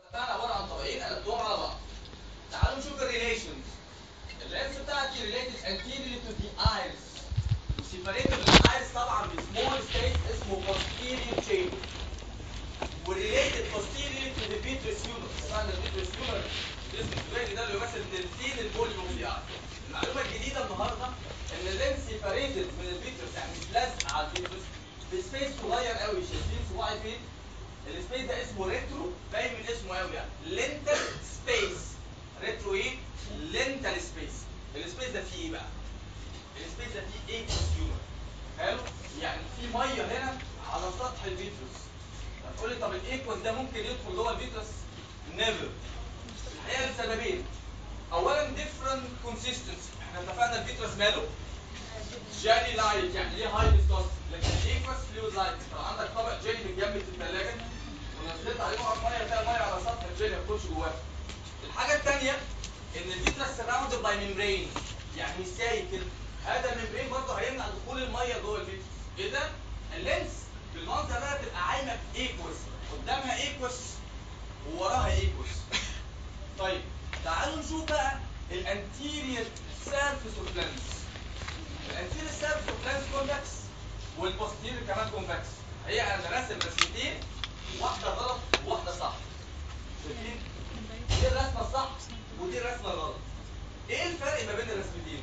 بتاعنا عباره عن طبقين قلبتهم على بعض تعالوا نشوف الريليشنز اللينس بتاعتي ريليتد anterior to the iris وسيبريتد الايرس طبعا بسمول سبيس اسمه posterior chamber وريليتد posterior to the vitreous humor طبعا الفيتريس humor الجسم السوداني ده اللي يمثل تلتين الفوليوم في العقل المعلومه الجديده النهارده ان اللينس سيبريتد من الفيتريس يعني مش لازق على الفيتريس بسبيس صغير قوي شايفين صباعي فين؟ السبيس ده اسمه ريترو باين من اسمه قوي يعني لينتال سبيس ريترو ايه؟ لينتال سبيس السبيس ده فيه ايه بقى؟ السبيس ده فيه ايه كونسيومر حلو؟ يعني في ميه هنا على سطح الفيتروس هتقول لي طب الايكوس ده ممكن يدخل جوه الفيتروس؟ نيفر الحقيقه لسببين اولا ديفرنت كونسيستنسي احنا اتفقنا الفيتروس ماله؟ جيلي لايت يعني ليه هاي فيسكوس لكن الايكوس فلويد لايت لو عندك طبق جيلي متجمد في الثلاجه ونزلت عليه نقط ميه تلاقي ميه على سطح الجيلي ما تخش جواه الحاجه الثانيه ان الفيترس سراوندد باي ميمبرين يعني مش سايب كده هذا الممبرين برضه هيمنع دخول الميه جوه الفيترس اذا اللينس بالمنظر ده تبقى عايمه في ايكوس قدامها ايكوس ووراها ايكوس طيب تعالوا نشوف بقى الانتيريور سيرفيس اوف لينس الانتيريور سيرفيس اوف لينس كونفكس والبوستيريور كمان كونفكس هي انا راسم رسمتين واحده غلط وواحده صح شايفين دي الرسمه الصح ودي الرسمه الغلط ايه الفرق ما بين الرسمتين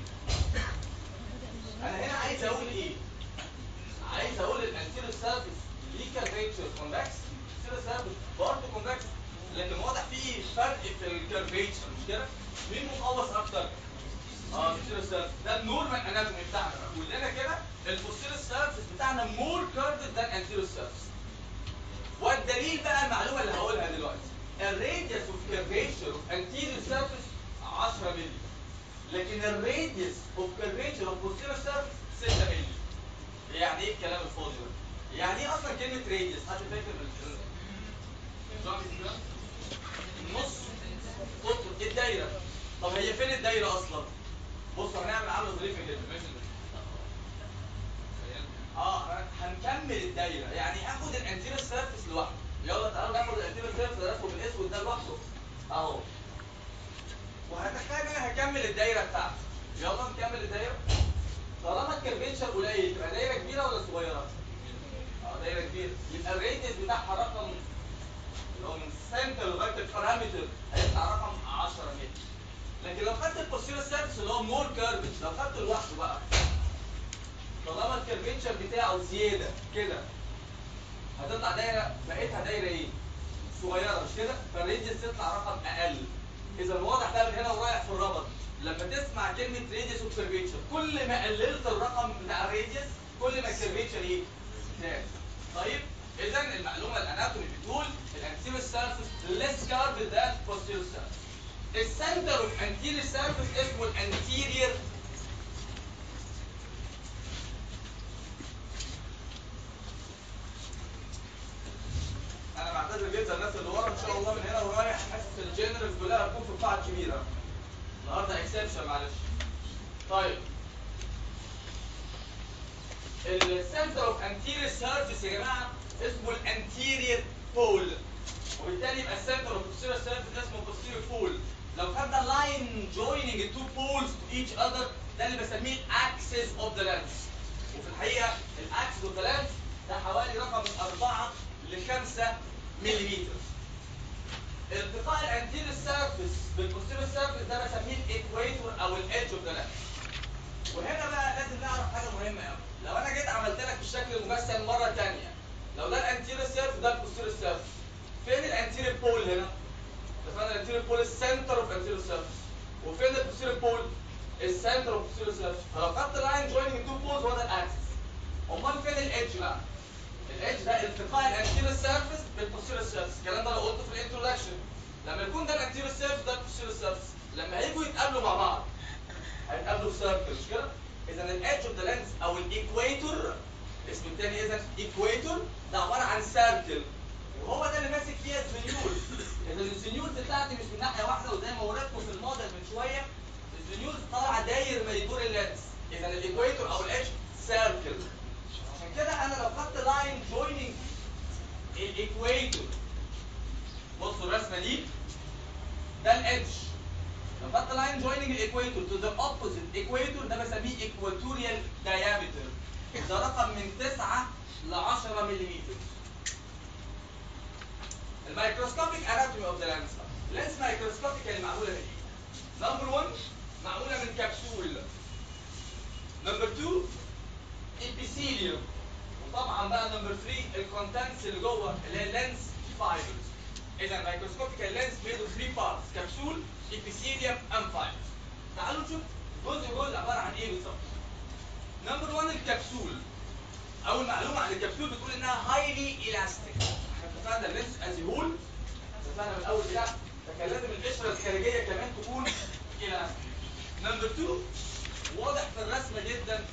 انا هنا عايز اقول ايه عايز اقول الانتيريور سيرفيس ليه كارفيتشر كونفكس الانتيريور سيرفيس برضه كونفكس لكن واضح فيه فرق في الكارفيتشر مش كده مين مقوس اكتر اه الانتيريور سيرفيس ده النورمال اناتومي بتاعنا كلنا كده البوستيريور سيرفيس بتاعنا مور كيرفد ذان انتيريور سيرفيس والدليل بقى المعلومه اللي هقولها دلوقتي الراديوس اوف كيرفيتشر اوف انتيريور سيرفيس 10 مللي لكن الراديوس اوف كيرفيتشر اوف بوستيريور سيرفيس 6 مللي يعني ايه الكلام الفاضي ده؟ يعني ايه اصلا كلمه راديوس؟ حد فاكر من نص قطر ايه الدايره؟ طب هي فين الدايره اصلا؟ بصوا هنعمل عامله ظريفه جدا ماشي اه هنكمل الدايره يعني هاخد الانتيريور سيرفيس لوحده يلا تعالوا ناخد الانتيريور سيرفيس رسمه بالاسود ده لوحده اهو وهتخيل انا هكمل الدايره بتاعتي يلا نكمل الدايره طالما الكرفيتشر قليل تبقى دايره كبيره ولا صغيره؟ اه دايره كبيره يبقى الريتس بتاعها رقم اللي هو من سنتر لغايه البارامتر هيطلع رقم 10 متر لكن لو خدت البوستيريور سيرفيس اللي هو مور كيرفت لو خدته لوحده بقى طالما الكيرفيتشر بتاعه زياده كده هتطلع دايره بقيتها دايره ايه؟ صغيره مش كده؟ فالريديوس تطلع رقم اقل اذا واضح ده من هنا ورايح في الربط لما تسمع كلمه ريديوس اوف كيرفيتشر كل ما قللت الرقم بتاع الريديوس كل ما الكيرفيتشر ايه؟ زاد طيب اذا المعلومه الاناتومي بتقول الانتيريور سيرفيس ليس كارد ذان بوستيريور سيرفيس السنتر اوف انتيريور سيرفيس اسمه الانتيريور انا بعتذر جدا الناس اللي ورا ان شاء الله من هنا ورايح حاسس الجنرالز كلها هتكون في القاعه الكبيره النهارده اكسبشن معلش طيب السنتر اوف انتيريور سيرفيس يا جماعه اسمه الانتيريور بول وبالتالي يبقى السنتر اوف posterior سيرفيس اسمه posterior بول لو خدنا لاين joining the two poles to each other ده اللي بسميه اكسس اوف ذا لينس وفي الحقيقه الاكسس اوف ذا لينس ده حوالي رقم من 4 ل 5 ملم ارتقاء الانتيريور سيرفيس بالبوستيريور سيرفيس ده بسميه الايكويتور او الايدج اوف ذا لينس وهنا بقى لازم نعرف حاجه مهمه قوي لو انا جيت عملت لك بالشكل المجسم مره ثانيه لو ده الانتيريور سيرفيس ده البوستيريور سيرفيس فين الانتيريور بول هنا اتفقنا الانتيريور بول السنتر اوف انتيريور سيرفيس وفين البوستيريور بول السنتر اوف بوستيريور سيرفيس فلو خدت لاين جويننج تو بولز هو ده الاكسس امال فين الايدج بقى الايدج ده التقاء الانتيريور سيرفيس بالبوستيريور سيرفيس الكلام ده انا قلته في الانترودكشن لما يكون ده الانتيريور سيرفيس ده البوستيريور سيرفيس لما هيجوا يتقابلوا مع بعض هيتقابلوا في سيركل مش كده اذا الايدج اوف ذا لينس او الايكويتور اسم الثاني اذا ايكويتور ده عباره عن سيركل وهو ده اللي ماسك فيها الزنيول اذا الزنيول بتاعتي مش من ناحيه واحده وزي ما وريتكم في الموديل من شويه الزنيول طالعه داير ما يدور اللينس اذا الايكويتور او الاتش سيركل عشان كده انا لو خدت لاين جويننج الايكويتور بصوا الرسمه الرسمه دي ده الادج لو خدت لاين جويننج الايكويتور تو ذا اوبوزيت ايكويتور ده بسميه ايكواتوريال دايامتر ده رقم من 9 ل 10 ملم الميكروسكوبيك اناتومي اوف ذا لانس اللانس مايكروسكوبيك اللي معموله من ايه؟ نمبر 1 معموله من كبسول نمبر 2 ابيثيليوم وطبعا بقى نمبر 3 الكونتنتس اللي جوه اللي هي لينس فايبرز اذا مايكروسكوبيك لينس ميد اوف 3 بارتس كبسول ابيثيليوم ام فايبرز تعالوا نشوف جزء جزء عباره عن ايه بالظبط نمبر 1 الكبسول اول معلومه عن الكبسول بتقول انها هايلي الاستيك احنا اتفقنا اللينس از هول اتفقنا من الاول كده فكان لازم القشره الخارجيه كمان تكون الاستيك نمبر 2 واضح في الرسمه جدا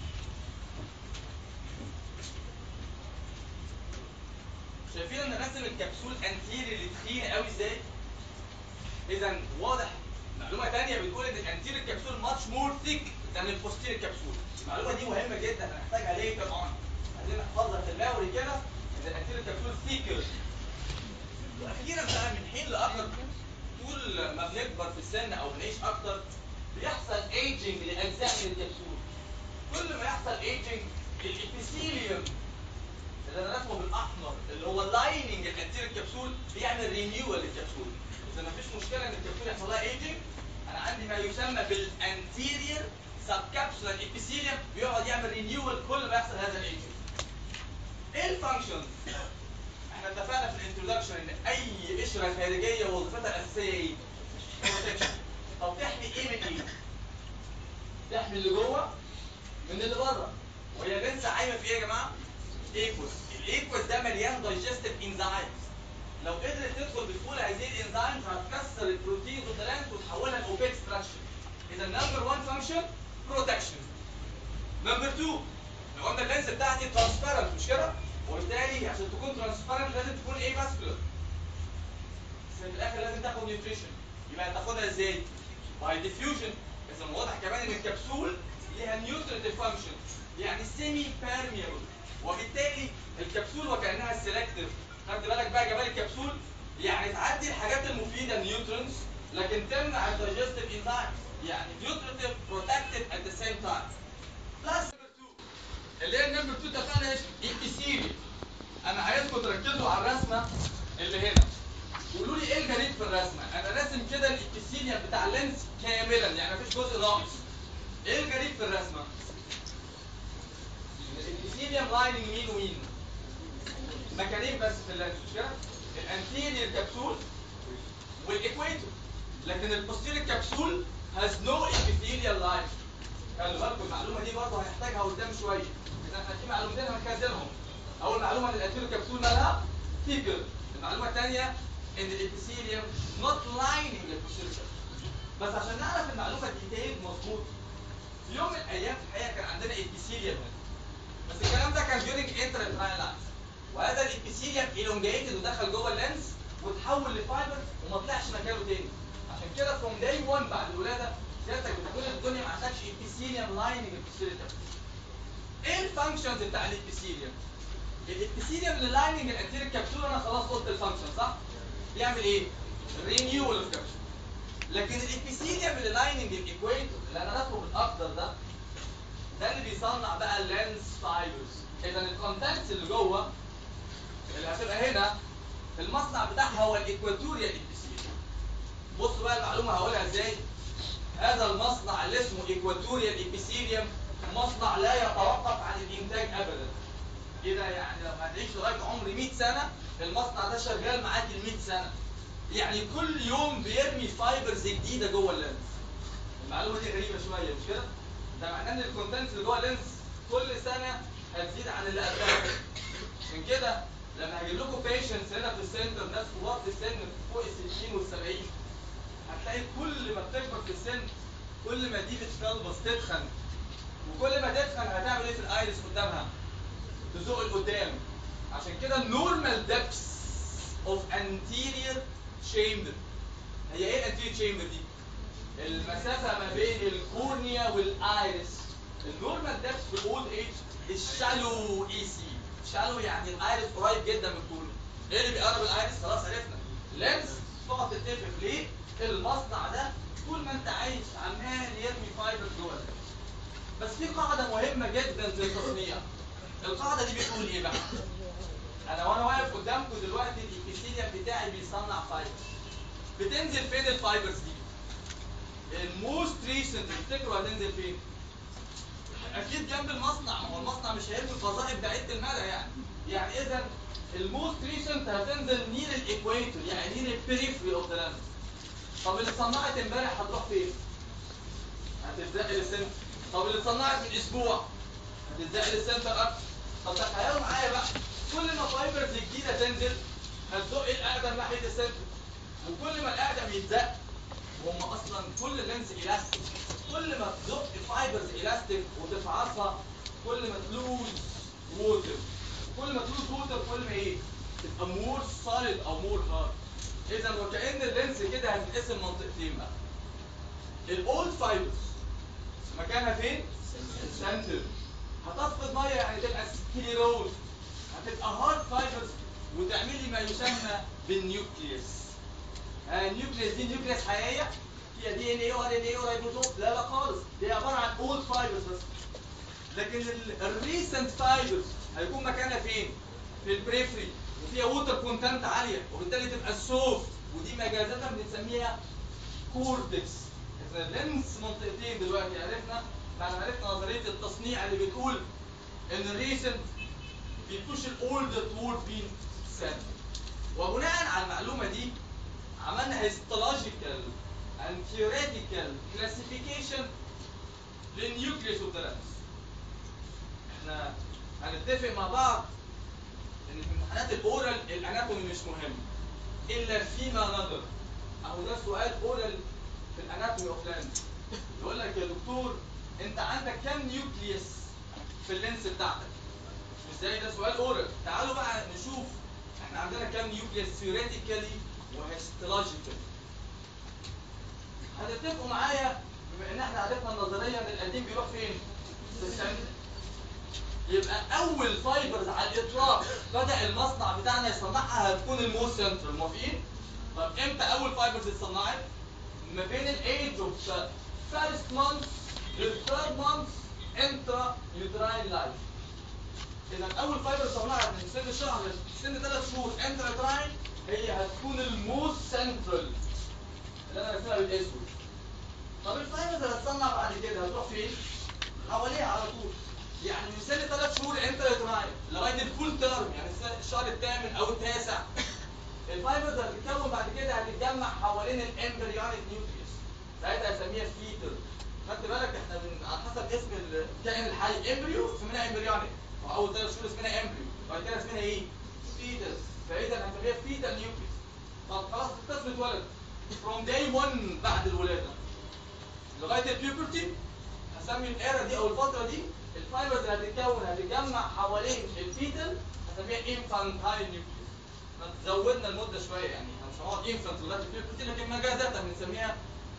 شايفين ان رسم الكبسول انتيري اللي تخينه قوي ازاي؟ اذا واضح معلومه ثانيه بتقول ان الانتيري الكبسول ماتش مور ثيك ذان البوستيري الكبسول المعلومه دي مهمه جدا هنحتاجها ليه طبعا عايزين نحفظها في الماوري كده ان الانتيري الكبسول ثيكر واخيرا بقى من حين لاخر طول ما بنكبر في السن او بنعيش اكتر بيحصل ايجنج لاجزاء من الكبسول كل ما يحصل ايجنج الابيثيليوم اللي انا رسمه بالاحمر اللي هو اللايننج الانتيريور كبسول بيعمل رينيوال للكبسول اذا ما فيش مشكله ان الكبسول يحصل لها ايجنج انا عندي ما يسمى بالانتيريور سب كابسولار ابيثيليوم بيقعد يعمل رينيوال كل ما يحصل هذا الايجنج ايه الفانكشن احنا اتفقنا في الانترودكشن ان اي قشره خارجيه وظيفتها الاساسيه ايه بروتكشن طب تحمي ايه من ايه تحمي اللي جوه من اللي بره وهي لسه عايمه في ايه يا جماعه ايكوس الايكوس ده مليان دايجستيف انزيمز لو قدرت تدخل بسهوله هذه الانزيمز هتكسر البروتين والدلانت وتحولها لاوبيك ستراكشر اذا نمبر 1 فانكشن بروتكشن نمبر 2 لو قلنا اللينس بتاعتي ترانسبيرنت مش كده وبالتالي عشان تكون ترانسبيرنت لازم تكون ايه ماسكولار بس في الاخر لازم تاخد نيوتريشن يبقى هتاخدها ازاي باي ديفيوجن اذا واضح كمان ان الكبسول ليها نيوتريتيف فانكشن يعني سيمي بيرميبل وبالتالي الكبسول وكانها سيلكتيف خدت بالك بقى جمال الكبسول يعني تعدي الحاجات المفيده النيوترونز لكن تمنع الدايجستيف انزيمز يعني نيوتريتيف بروتكتيف ات ذا سيم تايم بلس نمبر 2 اللي هي النمبر 2 اتفقنا ايش؟ ايبيثيلي انا عايزكم تركزوا على الرسمه اللي هنا قولوا لي ايه الجديد في الرسمه انا راسم كده الابيثيليوم بتاع اللينس كاملا يعني مفيش جزء ناقص ايه الجديد في الرسمه الابيثيليوم لايننج مين ومين مكانين بس في اللينس مش كده الانتيريور كبسول والايكويتور لكن البوستيريور كبسول هاز نو epithelial لاين خلوا بالكم المعلومه دي برضه هنحتاجها قدام شويه اذا احنا في معلومتين هنخزنهم اول معلومه ان الانتيريور كبسول مالها ثيكر المعلومه الثانيه ان الابيثيليوم نوت لايننج البوستيريور بس عشان نعرف المعلومه ديتيل مظبوط في يوم من الايام في الحقيقه كان عندنا ابيثيليوم بس الكلام ده كان during intraepithelial وهذا الابيثيليوم elongated ودخل جوه اللينس وتحول لفايبر وما طلعش مكانه تاني عشان كده from day 1 بعد الولاده سيادتك بتكون الدنيا ما عندكش ابيثيليوم لايننج الابيثيليوم ايه الفانكشنز بتاع الابيثيليوم؟ الابيثيليوم اللي لايننج الانتيريور كابسول انا خلاص قلت الفانكشن صح؟ بيعمل ايه؟ رينيول اوف كابسول لكن الابيثيليوم اللي لايننج الايكويتور اللي انا راسمه بالاخضر ده ده اللي بيصنع بقى اللينس فايبرز اذا الكونتاكتس اللي جوه اللي هتبقى هنا المصنع بتاعها هو الايكواتوريال ابيثيليوم بصوا بقى المعلومه هقولها ازاي هذا المصنع اللي اسمه ايكواتوريال ابيثيليوم مصنع لا يتوقف عن الانتاج ابدا كده يعني لو هتعيش لغايه عمر 100 سنه المصنع ده شغال معاك ال 100 سنه يعني كل يوم بيرمي فايبرز جديده جوه اللينس المعلومه دي غريبه شويه مش كده ده معناه ان الكونتنت اللي جوه اللينس كل سنه هتزيد عن اللي قبلها عشان كده لما هجيب لكم بيشنتس هنا في السنتر ناس كبار في السن فوق ال 60 وال 70 هتلاقي كل ما بتكبر في السن كل ما دي بتفلبص تتخن وكل ما تتخن هتعمل ايه في الايرس قدامها؟ تزق لقدام عشان كده النورمال ديبس اوف anterior chamber هي ايه الانتيريور chamber دي؟ المسافة ما بين الكورنيا والايرس النورمال ديبس في الاولد ايج الشالو اي سي شالو يعني الايرس قريب جدا من الكورنيا ايه اللي بيقرب الايرس خلاص عرفنا لينس تقعد تتفق ليه المصنع ده طول ما انت عايش عمال يرمي فايبر جوه اللانس بس في قاعده مهمه جدا في التصنيع القاعده دي بتقول ايه بقى انا وانا واقف قدامكم دلوقتي الابيثيليوم بتاعي بيصنع فايبرز بتنزل فين الفايبرز دي الموست ريسنت تفتكروا هتنزل فين اكيد جنب المصنع ما هو المصنع مش هيرمي الفظائع بعيده المدى يعني يعني اذا الموست ريسنت هتنزل نير الايكويتور يعني نير البريفري اوف ذا لاند طب اللي اتصنعت امبارح هتروح فين هتتزق للسنتر طب اللي اتصنعت من اسبوع هتتزق للسنتر اكتر طب تخيلوا معايا بقى كل ما فايبرز جديده تنزل هتزق الاقدم ناحيه السنتر وكل ما الاقدم يتزق وهم اصلا كل لينس الاستيك كل ما تزق فايبرز الاستيك وتفعصها كل ما تلوز ووتر كل ما تلوز ووتر كل ما ايه تبقى مور سوليد او مور هارد اذا وكأن اللينس كده هتتقسم منطقتين بقى الاولد فايبرز مكانها فين السنتر هتفقد ميه يعني تبقى سكليروز هتبقى هارد فايبرز وتعملي ما يسمى بالنيوكليوس آه، النيوكليوس دي نيوكليوس حقيقيه فيها دي ان اي وار ان اي ورايبوزوم لا لا خالص دي عباره عن اولد فايبرز بس لكن الريسنت فايبرز هيكون مكانها فين؟ في البريفري وفيها ووتر كونتنت عاليه وبالتالي تبقى سوفت ودي مجازة بنسميها كورتكس احنا لينس منطقتين دلوقتي عرفنا بعد ما عرفنا نظريه التصنيع اللي بتقول ان الريسنت بيبوش الاولد تورد بين سنت وبناء على المعلومه دي عملنا هيستولوجيكال and theoretical classification للنيوكليوس اوف ذا احنا هنتفق مع بعض ان في امتحانات الاورال الاناتومي مش مهم الا فيما نظر اهو ده سؤال اورال في الاناتومي اوف لاند يقول لك يا دكتور انت عندك كام نيوكليوس في اللينس بتاعتك مش زي ده سؤال اورال تعالوا بقى نشوف احنا عندنا كام نيوكليوس ثيوريتيكالي وهيستولوجيكالي هتتفقوا معايا بما ان احنا عرفنا النظريه ان القديم بيروح فين؟ في السنتر يبقى اول فايبرز على الاطلاق بدا المصنع بتاعنا يصنعها هتكون الموست سنترال موافقين؟ طب امتى اول فايبرز اتصنعت؟ ما بين الايج اوف فيرست مانث للثيرد مانث انترا يوتراين لايف اذا اول فايبر صنعت من سن الشهر لسن ثلاث شهور انترا يوتراين هي هتكون الموست سنترال اللي انا رسمها بالاسود طب الفايبرز اللي هتصنع بعد كده هتروح فين؟ حواليها على طول يعني من سن ثلاث شهور انترا يوتراين لغايه الفول تيرم يعني السنة- الشهر الثامن او التاسع الفايبرز اللي هتتكون بعد كده هتتجمع حوالين الامبريونيك نيوكليوس ساعتها هسميها فيتر خدت بالك احنا من على حسب اسم الكائن الحي امبريو اسمها امبريونيك واول ثلاث شهور اسمها امبريو بعد كده اسمها ايه؟ فيتس فاذا هنسميها فيتال نيوكليوس طب خلاص الطفل اتولد from day 1 بعد الولاده لغايه البيوبرتي هسمي الايرا دي او الفتره دي الفايبرز اللي هتتكون هتتجمع حوالين الفيتال هسميها انفانتايل نيوكليوس زودنا المده شويه يعني احنا مش هنقعد انفانت لغايه البيوبرتي لكن مجازة بنسميها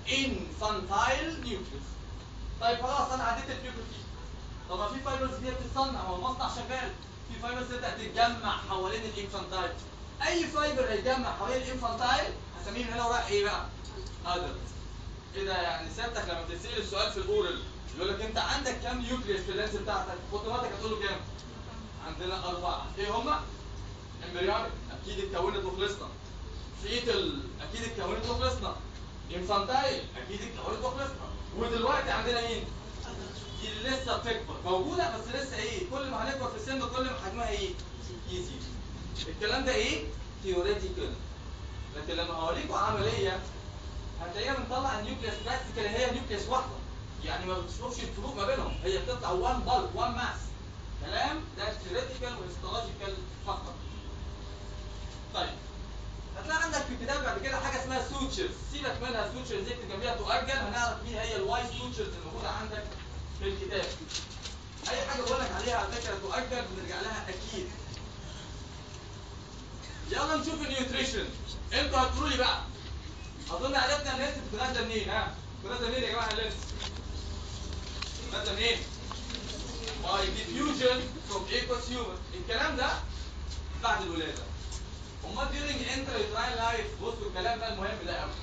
انفانتايل نيوكليوس طيب خلاص انا عديت البيوبرتي طب ما في فايبرز دي بتتصنع ما هو المصنع شغال في فايبرز تبدا تتجمع حوالين الانفانتايل اي فايبر هيتجمع حوالين الانفانتايل هسميه من هنا ورايح ايه بقى؟ ادلت ايه ده يعني سيادتك لما بتسال السؤال في الاورال يقول لك انت عندك كام نيوكليس في اللينس بتاعتك اوتوماتيك هتقول له كام؟ عندنا اربعه ايه هما؟ امبريونيك اكيد اتكونت وخلصنا فيتل اكيد اتكونت وخلصنا انفانتايل اكيد اتكونت وخلصنا ودلوقتي عندنا مين؟ دي اللي لسه بتكبر موجوده بس لسه ايه كل ما هنكبر في السن كل ما حجمها ايه؟ يزيد الكلام ده ايه؟ ثيوريتيكال لكن لما هوريكم عمليه هتلاقيها بنطلع النيوكليس براكتيكال هي نيوكليس واحده يعني ما بتشوفش الفروق ما بينهم هي بتطلع وان بالك وان ماس كلام ده ثيوريتيكال وهيستولوجيكال فقط طيب هتلاقي عندك في الكتاب بعد كده حاجه اسمها سوتشرز سيبك منها سوتشرز دي جنبيها تؤجل هنعرف مين هي الواي سوتشرز الموجوده عندك في الكتاب اي حاجه بقول لك عليها على فكره تؤجل بنرجع لها اكيد يلا نشوف النيوتريشن انتوا هتقولوا لي بقى اظن عرفنا ان انت بتتغدى منين ها بتتغدى منين يا جماعه اللينس بتتغدى منين باي ديفيوجن فروم ايكوس هيومن الكلام ده بعد الولاده امال during intrauterine life بصوا الكلام ده المهم ده قوي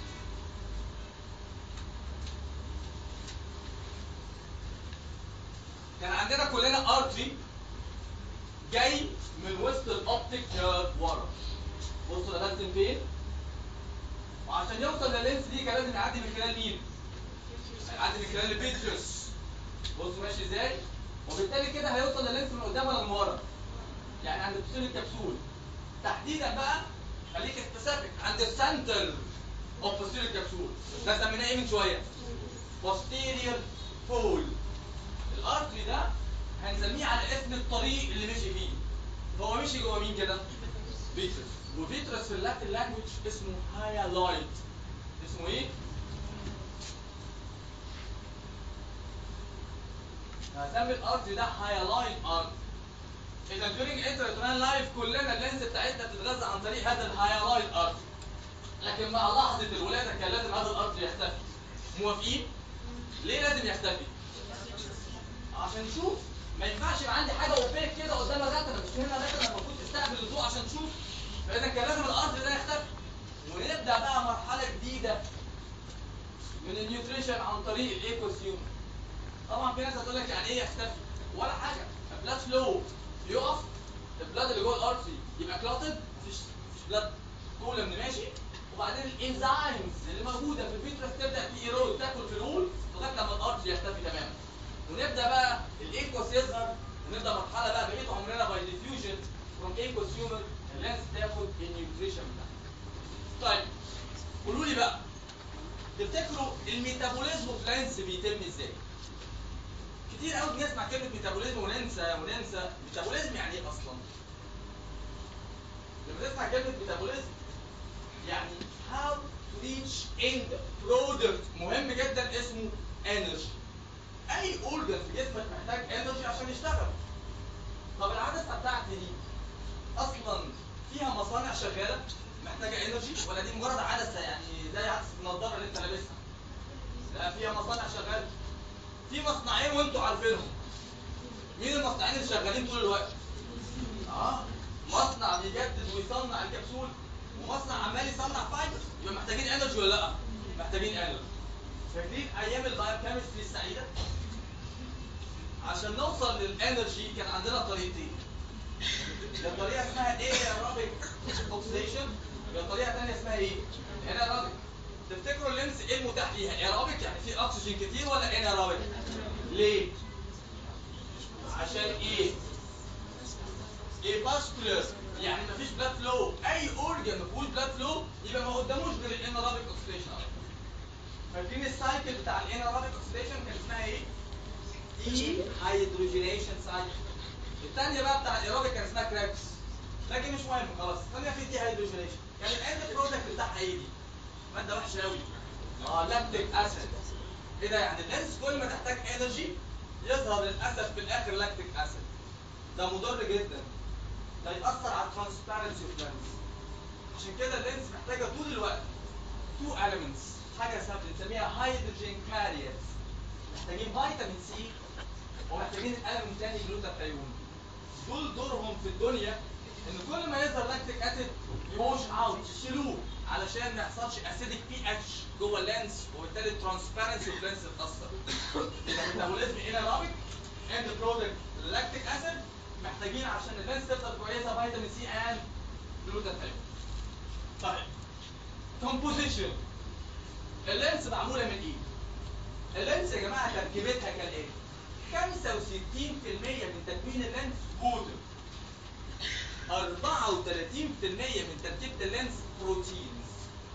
كان عندنا كلنا ارتري جاي من وسط الاوبتيك نيرف ورا بصوا ده لازم فين وعشان يوصل لللينس دي كان لازم يعدي من خلال مين؟ هيعدي من خلال البيترس بصوا ماشي ازاي؟ وبالتالي كده هيوصل لللينس من قدام ولا من ورا؟ يعني عند بسيل الكبسول تحديدا بقى خليك سبيسيفيك عند السنتر اوف بسيل الكبسول ده سميناه ايه من شويه؟ posterior pole الارتري ده هنسميه على اسم الطريق اللي مشي فيه هو مشي جوه مين كده؟ فيترس وفيترس في اللاتين لانجوج اسمه هايلايت اسمه ايه؟ هسمي الارتري ده هايلايت ارتري اذا during intrauterine لايف كلنا اللينز بتاعتنا بتتغذى عن طريق هذا الهايلايت ارتري لكن مع لحظه الولاده كان لازم هذا الارتري يختفي موافقين؟ ليه لازم يختفي؟ عشان نشوف ما ينفعش يبقى عندي حاجه اوبيك كده قدام الرتنه مش هنا الرتنه المفروض تستقبل الضوء عشان تشوف فاذا كان لازم الارض ده يختفي ونبدا بقى مرحله جديده من النيوتريشن عن طريق الايكوسيوم طبعا في ناس هتقول لك يعني ايه يختفي ولا حاجه البلاد فلو يقف البلاد اللي جوه الارتري يبقى كلاتد مفيش مفيش بلاد كولم ماشي وبعدين الانزيمز اللي موجوده في الفيترس تبدا تيرود تاكل في الول لغايه لما الارتري يختفي تماما ونبدا بقى الايكوس يظهر ونبدا مرحله بقى بقيه عمرنا باي ديفيوجن فروم ايكوس هيومن اللانس تاخد النيوتريشن بتاعها. طيب قولوا لي بقى تفتكروا الميتابوليزم اوف لانس بيتم ازاي؟ كتير قوي بنسمع كلمه ميتابوليزم وننسى وننسى ميتابوليزم يعني ايه اصلا؟ لما تسمع كلمه ميتابوليزم يعني how to reach end product مهم جدا اسمه energy اي اورجن في جسمك محتاج انرجي عشان يشتغل طب العدسه بتاعتي دي اصلا فيها مصانع شغاله محتاجه انرجي ولا دي مجرد عدسه يعني زي عدسه النضاره اللي انت لابسها لا فيها مصانع شغاله في مصنعين وانتوا عارفينهم مين المصنعين اللي شغالين طول الوقت اه مصنع بيجدد ويصنع الكبسول ومصنع عمال يصنع فايبرز يبقى محتاجين انرجي ولا لا محتاجين انرجي فاكرين ايام البايوكيمستري السعيده عشان نوصل للانرجي كان عندنا طريقتين يا طريقه اسمها ايروبيك اوكسيديشن يا طريقه ثانيه اسمها ايه انيروبيك تفتكروا اللينس ايه المتاح ليها ايروبيك يعني في اكسجين كتير ولا انيروبيك ليه عشان ايه ايه باسكولر يعني مفيش بلاد فلو اي اورجن ما فيهوش بلاد فلو يبقى ما قداموش غير الانيروبيك اوكسيديشن فاكرين السايكل بتاع الانيروبيك اوكسيديشن كان اسمها ايه دي هيدروجينيشن سايكل الثانيه بقى بتاع الايروبيك كان اسمها كرابس لكن مش مهم خلاص الثانيه في دي هيدروجينيشن كان الاند برودكت بتاعها ايه دي ماده وحشه قوي اه لاكتيك اسيد ايه ده يعني اللينس كل ما تحتاج انرجي يظهر للاسف في الاخر لاكتيك اسيد ده مضر جدا ده ياثر على الترانسبيرنسي اوف لينس عشان كده اللينس محتاجه طول الوقت تو elements حاجه اسمها بنسميها هيدروجين كاريرز محتاجين فيتامين سي ومحتاجين الالم تاني جلوتاثيون دول دورهم في الدنيا ان كل ما يظهر لاكتيك اسيد يوش اوت يشيلوه علشان ما يحصلش اسيدك بي اتش جوه اللينس وبالتالي الترانسبيرنسي اوف اللينس تتاثر يبقى الميتابوليزم انيروبيك اند برودكت لاكتيك اسيد محتاجين عشان اللينس تفضل كويسه فيتامين سي اند جلوتاثيون طيب كومبوزيشن اللينس معموله من ايه؟ اللينس يا جماعه تركيبتها كالاتي 65% من تكوين اللينس ووتر 34% من تركيبه اللينس بروتينز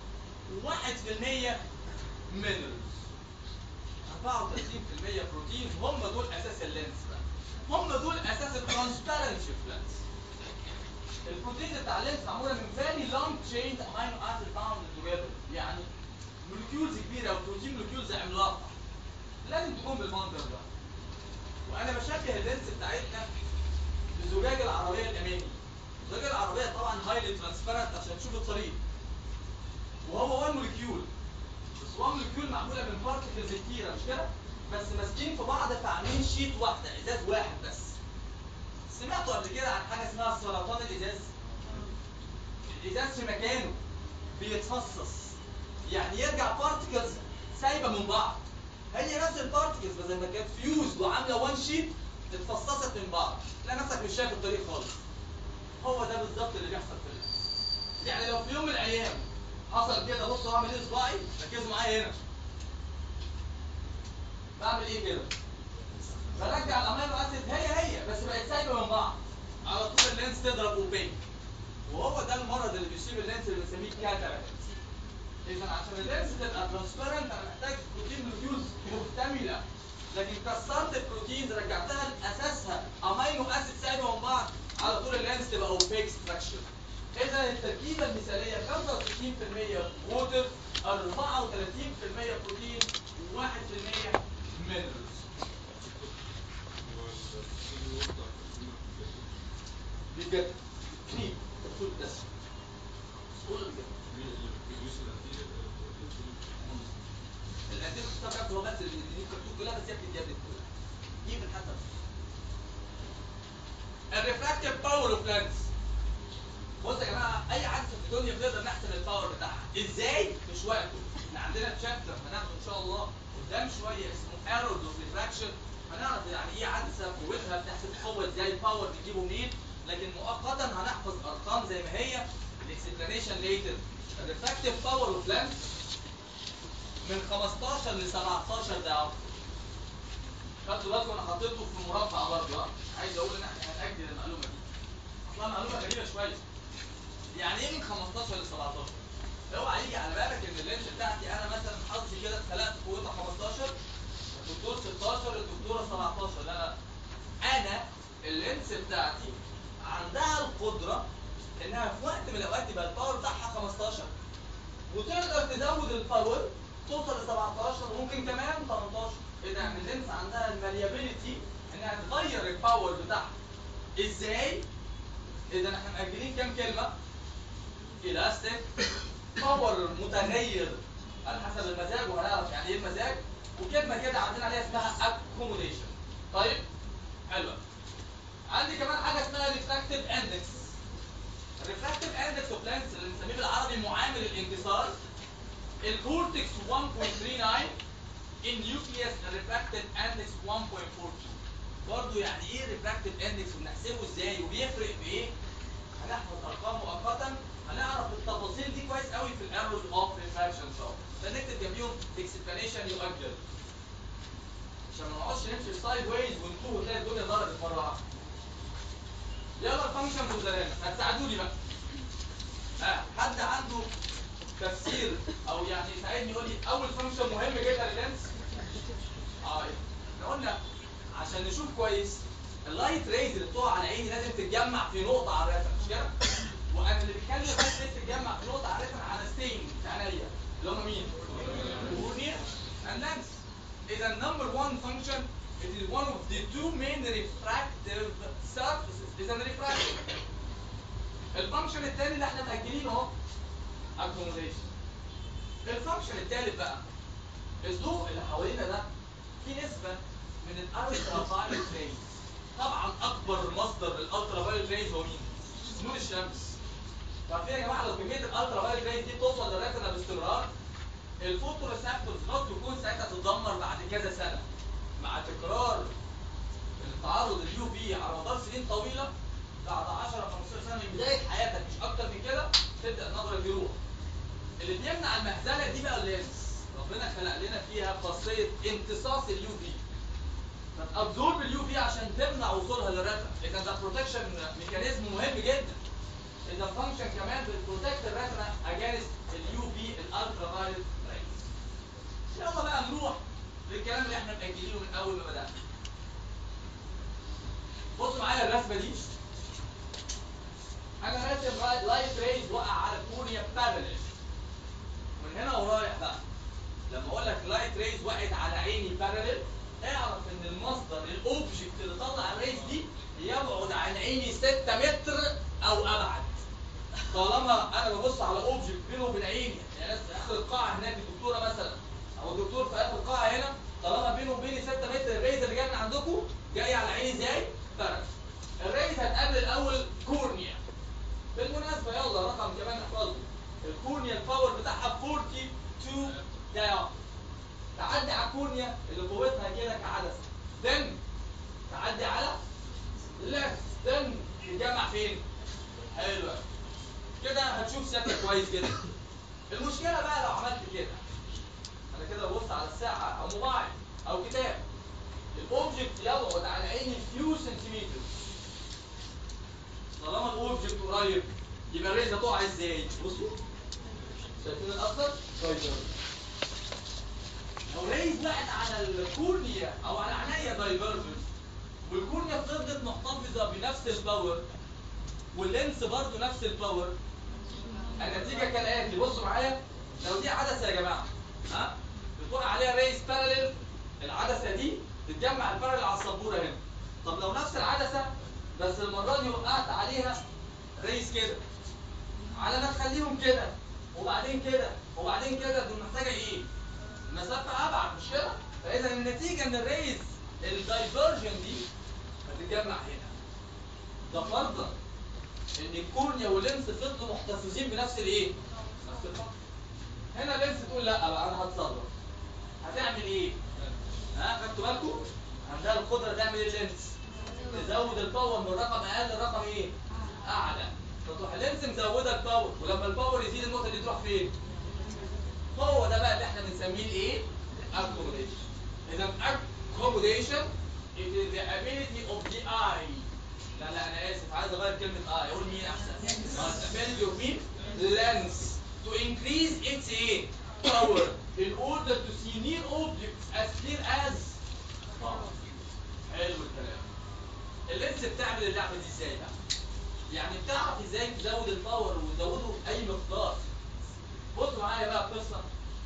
و1% مينرالز 34% بروتين هم دول اساس اللينس بقى هم دول اساس الترانسبيرنسي في اللينس البروتين بتاع اللينس معموله من فيري لونج تشين امينو اسيد باوند توجذر يعني مولكيولز كبيره وبروتين مولكيولز عملاقه لازم تكون بالمنظر ده وانا بشبه اللينس بتاعتنا بزجاج العربيه الامامي زجاج العربيه طبعا هايلي ترانسبيرنت عشان تشوف الطريق وهو وان مولكيول بس وان مولكيول معموله من بارتكلز كتيره مش كده بس ماسكين في بعض فعاملين شيت واحده ازاز واحد بس سمعتوا قبل كده عن حاجه اسمها سرطان الازاز الازاز في مكانه بيتفصص يعني يرجع بارتكلز سايبه من بعض هي نفس البارتكلز بدل ما كانت فيوز وعامله وان شيت اتفصصت من بعض تلاقي نفسك مش شايف الطريق خالص هو ده بالظبط اللي بيحصل في اللينس يعني لو في يوم من الايام حصل كده بصوا هعمل ايه صباعي ركزوا معايا هنا بعمل ايه كده برجع الامينو اسيد هي هي بس بقت سايبه من بعض على طول اللينس تضرب اوبين وهو ده المرض اللي بيصيب اللينس اللي بنسميه كاتاراكت اذا عشان اللينس تبقى ترانسبيرنت انا محتاج بروتين ريفيوز مكتمله لكن كسرت البروتينز رجعتها لاساسها امينو اسيد سايبه من بعض على طول اللينس تبقى اوبيك ستراكشر اذا التركيبه المثاليه 65% ووتر 34% بروتين و1% مينرالز بجد كريم فول دسم قول بجد الانتيك بتاعك هو بس اللي بيديني الكرتون كلها بس هي بتتجدد كلها ايفن حتى الريفراكتيف باور اوف لينس بصوا يا جماعه اي عدسه في الدنيا بنقدر نحسب الباور بتاعها ازاي مش وقته احنا عندنا تشابتر هناخده ان شاء الله قدام شويه اسمه ايرورز اوف ريفراكشن هنعرف يعني ايه عدسه قوتها بتحسب قوه ازاي الباور بتجيبه منين لكن مؤقتا هنحفظ ارقام زي ما هي الاكسبلانيشن ليتر الريفراكتيف باور اوف لينس من 15 ل 17 ضعف خدتوا بالكم انا حطيته في مربع برضه ها عايز اقول ان احنا هنأجل المعلومه دي اصلا معلومه غريبه شويه يعني ايه من 15 ل 17 اوعى يجي على بالك ان اللينس بتاعتي انا مثلا حظي كده اتخلقت قوتها 15 الدكتور 16 الدكتوره 17 لا لا انا اللينس بتاعتي عندها القدره انها في وقت من الاوقات يبقى الباور بتاعها 15 وتقدر تزود الباور توصل ل 17 وممكن كمان 18 اذا يعني اللينس عندها الماليابيليتي انها تغير الباور بتاعها ازاي؟ اذا احنا مأجلين كام كلمه؟ الاستيك باور متغير على حسب المزاج وهنعرف يعني ايه المزاج وكلمه كده عندنا عليها اسمها اكوموديشن طيب حلوه عندي كمان حاجه اسمها ريفراكتيف اندكس الريفراكتيف اندكس اوف لينس اللي بنسميه بالعربي معامل الانكسار الكورتكس 1.39 النيوكليوس الريفراكتيف اندكس 1.42 برضه يعني ايه ريفراكتيف اندكس وبنحسبه ازاي وبيفرق في ايه؟ هنحفظ ارقام مؤقتا هنعرف التفاصيل دي كويس قوي في الايرورز اوف ريفراكشن ان شاء الله فنكتب جنبيهم اكسبلانيشن يؤجل عشان ما نقعدش نمشي سايد ويز ونتوه وتلاقي الدنيا ضربت مره واحده يلا الفانكشن والدلالة هتساعدوني بقى ها حد عنده تفسير او يعني يساعدني يقول لي اول فانكشن مهم جدا لللينس اه إيه؟ احنا قلنا عشان نشوف كويس اللايت ريز اللي بتقع على عيني لازم تتجمع في نقطه على الرسم مش كده؟ وانا اللي بيتكلم اللايت ريز تتجمع في نقطه على الرسم على ستين في عينيا اللي هم مين؟ كورنيا and lens اذا number one function it is one of the two main refractive surfaces اذا refraction الفانكشن الثاني اللي احنا مأجلينه اهو accommodation الفانكشن الثالث بقى الضوء اللي حوالينا ده في نسبة من الالترا فايولت ريز طبعا اكبر مصدر للالترا فايولت ريز هو مين؟ نور الشمس عارفين يا جماعه لو كميه الالترا فايولت ريز دي توصل للريتنا باستمرار الفوتو ريسبتورز نوت تكون ساعتها تتدمر بعد كذا سنه مع تكرار التعرض اليو في على مدار سنين طويله بعد 10 15 سنه من بدايه حياتك مش اكتر من كده تبدا النظره يروح اللي بيمنع المهزله دي بقى اللينس ربنا خلق لنا فيها خاصيه امتصاص اليو في فتابزورب اليو في عشان تمنع وصولها للريتنا اذا ده بروتكشن ميكانيزم مهم جدا اذا فانكشن كمان بتبروتكت الريتنا اجانست اليو في الالترا فايولت ريز يلا بقى نروح للكلام اللي احنا مأجلينه من اول ما بدأنا بصوا معايا الرسمه دي انا راسم لايت ريز وقع على الكورنيا بارلل من هنا ورايح بقى لما اقول لك لايت ريز وقعت على عيني بارلل اعرف ان المصدر الاوبجكت اللي طلع الريز دي يبعد عن عيني 6 متر او ابعد طالما انا ببص على اوبجكت بينه وبين عيني يعني في اخر القاعه هناك الدكتوره مثلا او الدكتور في اخر القاعه هنا طالما بينه وبيني 6 متر الريز اللي جاي من عندكم جاي على عيني ازاي؟ بارلل الريز هتقابل الاول كورنيا بالمناسبه يلا رقم كمان ازاي اهو تعدي على الكورنيا اللي قوتها كده كعدسه then تعدي على left then تتجمع فين؟ حلو أوي. كده هتشوف شكل كويس جدا المشكله بقى لو عملت كده انا كده ببص على الساعه او موبايل او كتاب الاوبجكت يبعد عن عيني فيو سنتيمتر طالما الاوبجكت قريب يبقى الريز هتقع ازاي؟ بصوا شايفين الاخضر؟ طيب لو ريز وقعت على الكورنيا او على عينيا دايفرجنس والكورنيا فضلت محتفظه بنفس الباور واللينس برضه نفس الباور النتيجه كالاتي بصوا معايا لو دي عدسه يا جماعه ها بتكون عليها ريز باراليل العدسه دي بتجمع الباراليل على السبوره هنا طب لو نفس العدسه بس المره دي وقعت عليها ريز كده على ما تخليهم كده وبعدين كده وبعدين كده دول محتاجه ايه؟ مسافه ابعد مش كده؟ فاذا النتيجه ان الريز الدايفرجن دي هتتجمع هنا ده فرضا ان الكورنيا واللينس فضلوا محتفظين بنفس الايه؟ نفس الفرق هنا اللينس تقول لا بقى انا هتصرف هتعمل ايه؟ ها خدتوا بالكم؟ عندها القدره تعمل ايه اللينس؟ تزود الباور من رقم اقل لرقم ايه؟ اعلى فتروح اللينس مزوده الباور ولما الباور يزيد النقطه دي تروح فين؟ هو ده بقى اللي احنا بنسميه الايه؟ accommodation. اذا accommodation it is the ability of the eye لا لا انا اسف عايز اغير كلمه eye اقول مين احسن؟ the ability of مين؟ lens to increase its ايه؟ power in order to see near objects as clear as far. حلو الكلام. اللينس بتعمل اللعبه دي ازاي بقى؟ يعني بتعرف ازاي تزود الباور وتزوده باي مقدار. بصوا معايا بقى القصه.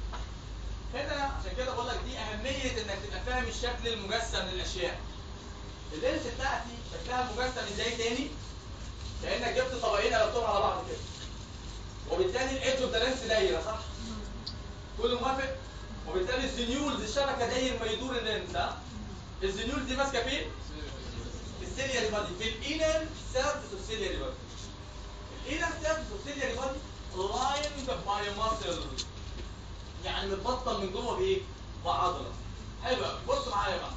هنا عشان كده بقول لك دي اهميه انك تبقى فاهم الشكل المجسم للاشياء. اللينس بتاعتي شكلها مجسم ازاي تاني؟ كانك جبت طبقين قلبتهم على بعض كده. وبالتالي الايدج اوف ذا لينس دايره صح؟ كله موافق؟ وبالتالي الزنيولز الشبكه داير ما يدور اللينس ها؟ الزنيولز دي ماسكه فين؟ في السيلياري بادي في الانر سيرفيس اوف السيلياري بادي. الانر سيرفيس اوف السيلياري بادي لايند باي ماسل يعني متبطن من جوه بايه؟ بعضله. حلو قوي بصوا معايا بقى.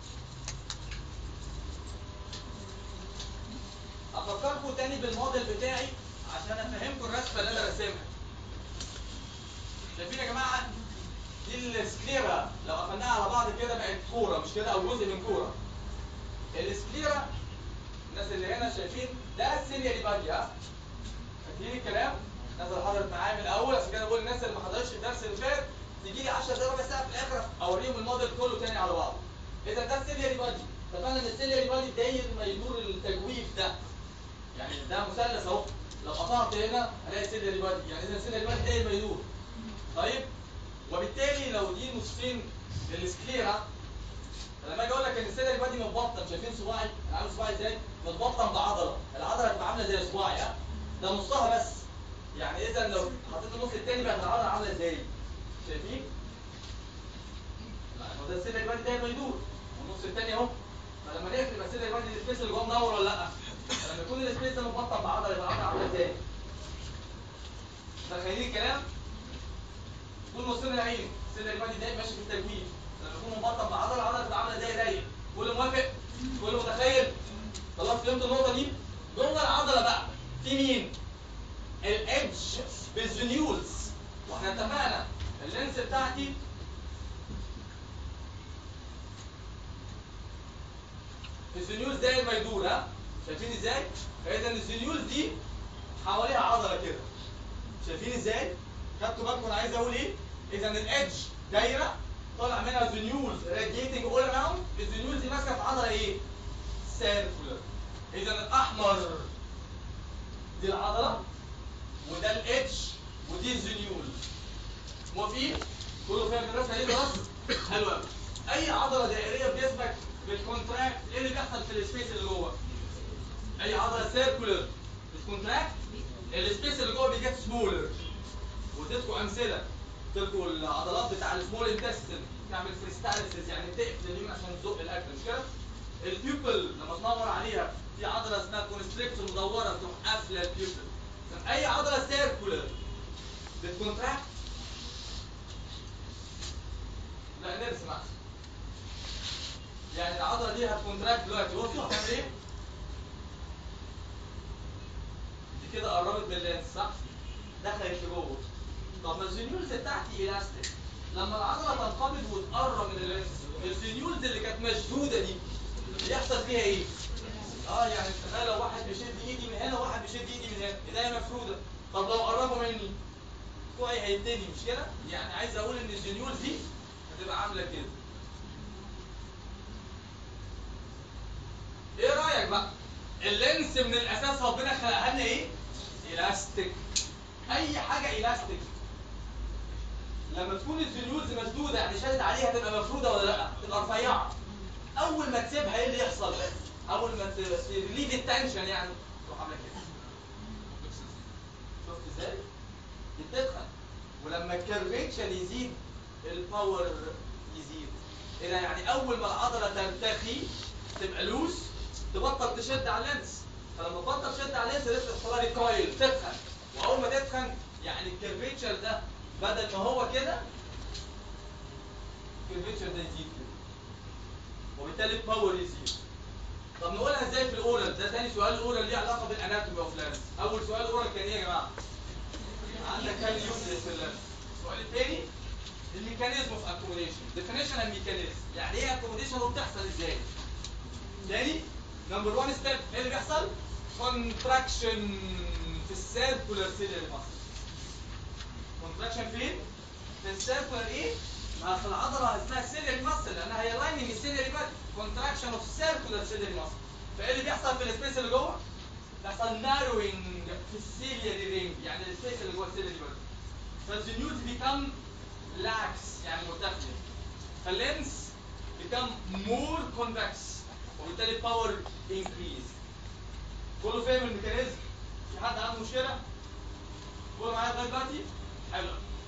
افكركم تاني بالموديل بتاعي عشان افهمكم الرسمه اللي انا راسمها. شايفين يا جماعه؟ دي السكليرا لو قفلناها على بعض كده بقت كوره مش كده او جزء من كوره. السكليرا الناس اللي هنا شايفين ده السيلياري بادي ها؟ فاكرين الكلام؟ الناس اللي حضرت معايا من الاول عشان كده بقول الناس اللي ما حضرتش الدرس اللي فات تيجي لي 10 دقايق ربع ساعه في الاخر اوريهم الموديل كله تاني على بعضه. اذا ده السيلياري بادي اتفقنا ان السيلياري بادي داير ما يدور التجويف ده. يعني ده مثلث اهو لو قطعت هنا هلاقي السيلياري بادي يعني اذا السيلياري بادي داير ما يدور. طيب وبالتالي لو دي نصين للسكليرا فلما اجي اقول لك ان السيلياري بادي متبطن شايفين صباعي؟ انا عامل صباعي ازاي؟ متبطن بعضله، العضله هتبقى عامله زي صباعي ها؟ ده نصها بس. يعني اذا لو حطيت النص التاني بقت العضله عامله ازاي؟ شايفين؟ لا هو ده السيلياري بادي داير ما يدور والنص التاني اهو فلما نقفل يبقى السيلياري بادي السبيس اللي جوه منور ولا لا؟ لما يكون السبيس ده متبطن بعضله يبقى العضله عامله ازاي؟ متخيلين الكلام؟ دول نصين العين السيلياري بادي دايما ماشي في التجويف لما يكون مبطن بعضله العضله تبقى عامله زي رايق كل موافق كل متخيل خلاص فهمت النقطه دي جوه العضله بقى في مين الادج بالزنيولز واحنا اتفقنا اللينس بتاعتي الزنيولز داير ما يدور ها شايفين ازاي فاذا الزنيولز دي حواليها عضله كده شايفين ازاي خدتوا بالكم انا عايز اقول ايه اذا الادج دايره طالع منها زنيولز راديتنج اول اراوند الزنيولز دي ماسكه في عضله ايه سيركولر اذا الاحمر دي العضله وده الادج ودي الزنيولز موافقين كله فاهم الرسمه دي خلاص حلو قوي اي عضله دائريه في جسمك بالكونتراكت ايه اللي بيحصل في السبيس اللي جوه اي عضله سيركولر بالكونتراكت السبيس اللي جوه بيجيت سمولر واديتكم امثله تلقوا العضلات بتاع السمول انتستين تعمل فريستاليسيس يعني تقفل اليمين عشان تزق الاكل مش كده؟ البيوبل لما تنور عليها في عضله اسمها كونستريكتور مدوره تروح قافله البيوبل اي عضله سيركولر بتكونتراكت العضله دي هتكونتراكت دلوقتي بصوا هتعمل ايه؟ دي كده قربت من اللينس صح؟ دخلت لجوه طب ما الزنيولز بتاعتي الاستيك لما العضله تنقبض وتقرب من اللينس الزنيولز اللي كانت مشدوده دي يحصل فيها ايه؟ اه يعني تخيل لو واحد بيشد ايدي من هنا وواحد بيشد ايدي من هنا ايديا مفروده طب لو قربوا مني كوعي هيدني مش كده؟ يعني عايز اقول ان الزنيولز دي هتبقى عامله كده ايه رايك بقى اللينس من الاساس ربنا خلقها لنا ايه الاستيك اي حاجه الاستيك لما تكون الزنيولز مشدوده يعني شادد عليها تبقى مفروده ولا لا تبقى رفيعه اول ما تسيبها ايه اللي يحصل اول ما تريليف التنشن يعني تروح عامله كده شفت ازاي دي بتتخن ولما الكيرفيتشر يزيد الباور يزيد ايه ده يعني اول ما العضله ترتخي تبقى لوس تبطل تشد على اللينس فلما تبطل تشد على اللينس لسه تحصل لها كويل تتخن واول ما تتخن يعني الكيرفيتشر ده بدل ما هو كده الكيرفيتشر ده يزيد كده وبالتالي الباور يزيد طب نقولها ازاي في الاورال ده تاني سؤال الاورال ليه علاقه بالاناتومي اوف لانس اول سؤال الاورال كان ايه يا جماعه عندك كام يوزلس في اللانس السؤال الثاني الميكانيزم اوف اكوموديشن ديفينيشن الميكانيزم يعني ايه اكوموديشن وبتحصل ازاي تاني نمبر 1 ستيب ايه اللي بيحصل كونتراكشن في السيركولار سيلري ماسل كونتراكشن فين في السيركولار ايه ما في العضله اسمها سيلري ماسل لانها هي لايننج السيلري باد كونتراكشن اوف سيركولار سيلري ماسل فايه اللي بيحصل في السبيس اللي جوه بيحصل ناروينج في السيلري رينج يعني السبيس اللي جوه السيلري باد فالزنيوز بيكم لاكس يعني مرتفع فاللينس become more convex وبالتالي باور انكريز كله فاهم الميكانيزم في حد عنده مشكله كله معايا لغايه دلوقتي حلو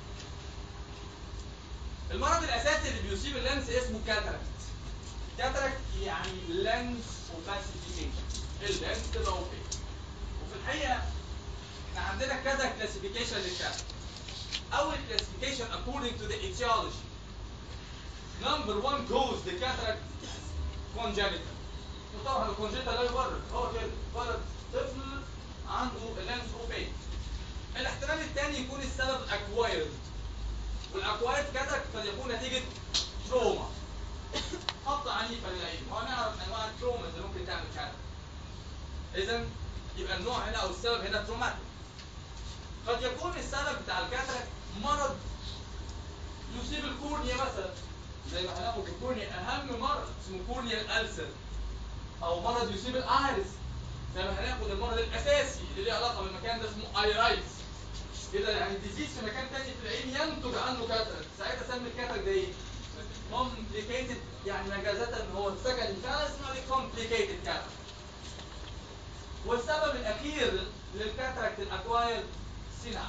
المرض الاساسي اللي بيصيب اللينس اسمه كاتاراكت كاتاراكت يعني لينس اوباسيفيكيشن اللينس تبقى اوبيك وفي الحقيقه احنا عندنا كذا كلاسيفيكيشن للكاتاراكت اول كلاسيفيكيشن according to the etiology number one cause the cataract congenital طبعا الكونجنتال لا يبرر هو كده ولد طفل عنده اللانس اوبيك الاحتمال الثاني يكون السبب اكوايرد والاكوايرد كاتاراكت قد يكون نتيجه تروما خبطه عنيفه للعين وهنعرف انواع التروما اللي ممكن تعمل كاتاراكت اذا يبقى النوع هنا او السبب هنا تروماتيك قد يكون السبب بتاع الكاتاراكت مرض يصيب الكورنيا مثلا زي ما هناخد في الكورنيا اهم مرض اسمه كورنيا الالسر او مرض يصيب الايرس زي ما هناخد المرض الاساسي اللي له علاقه بالمكان ده اسمه ايرايتس كده يعني ديزيز في مكان تاني في العين ينتج عنه كاتاراكت ساعتها سمي الكاتاراكت ده ايه؟ كومبليكيتد يعني مجازة هو السكن فعلا اسمه عليه كومبليكيتد كاتاراكت والسبب الاخير للكاتاراكت الاكواير صناعي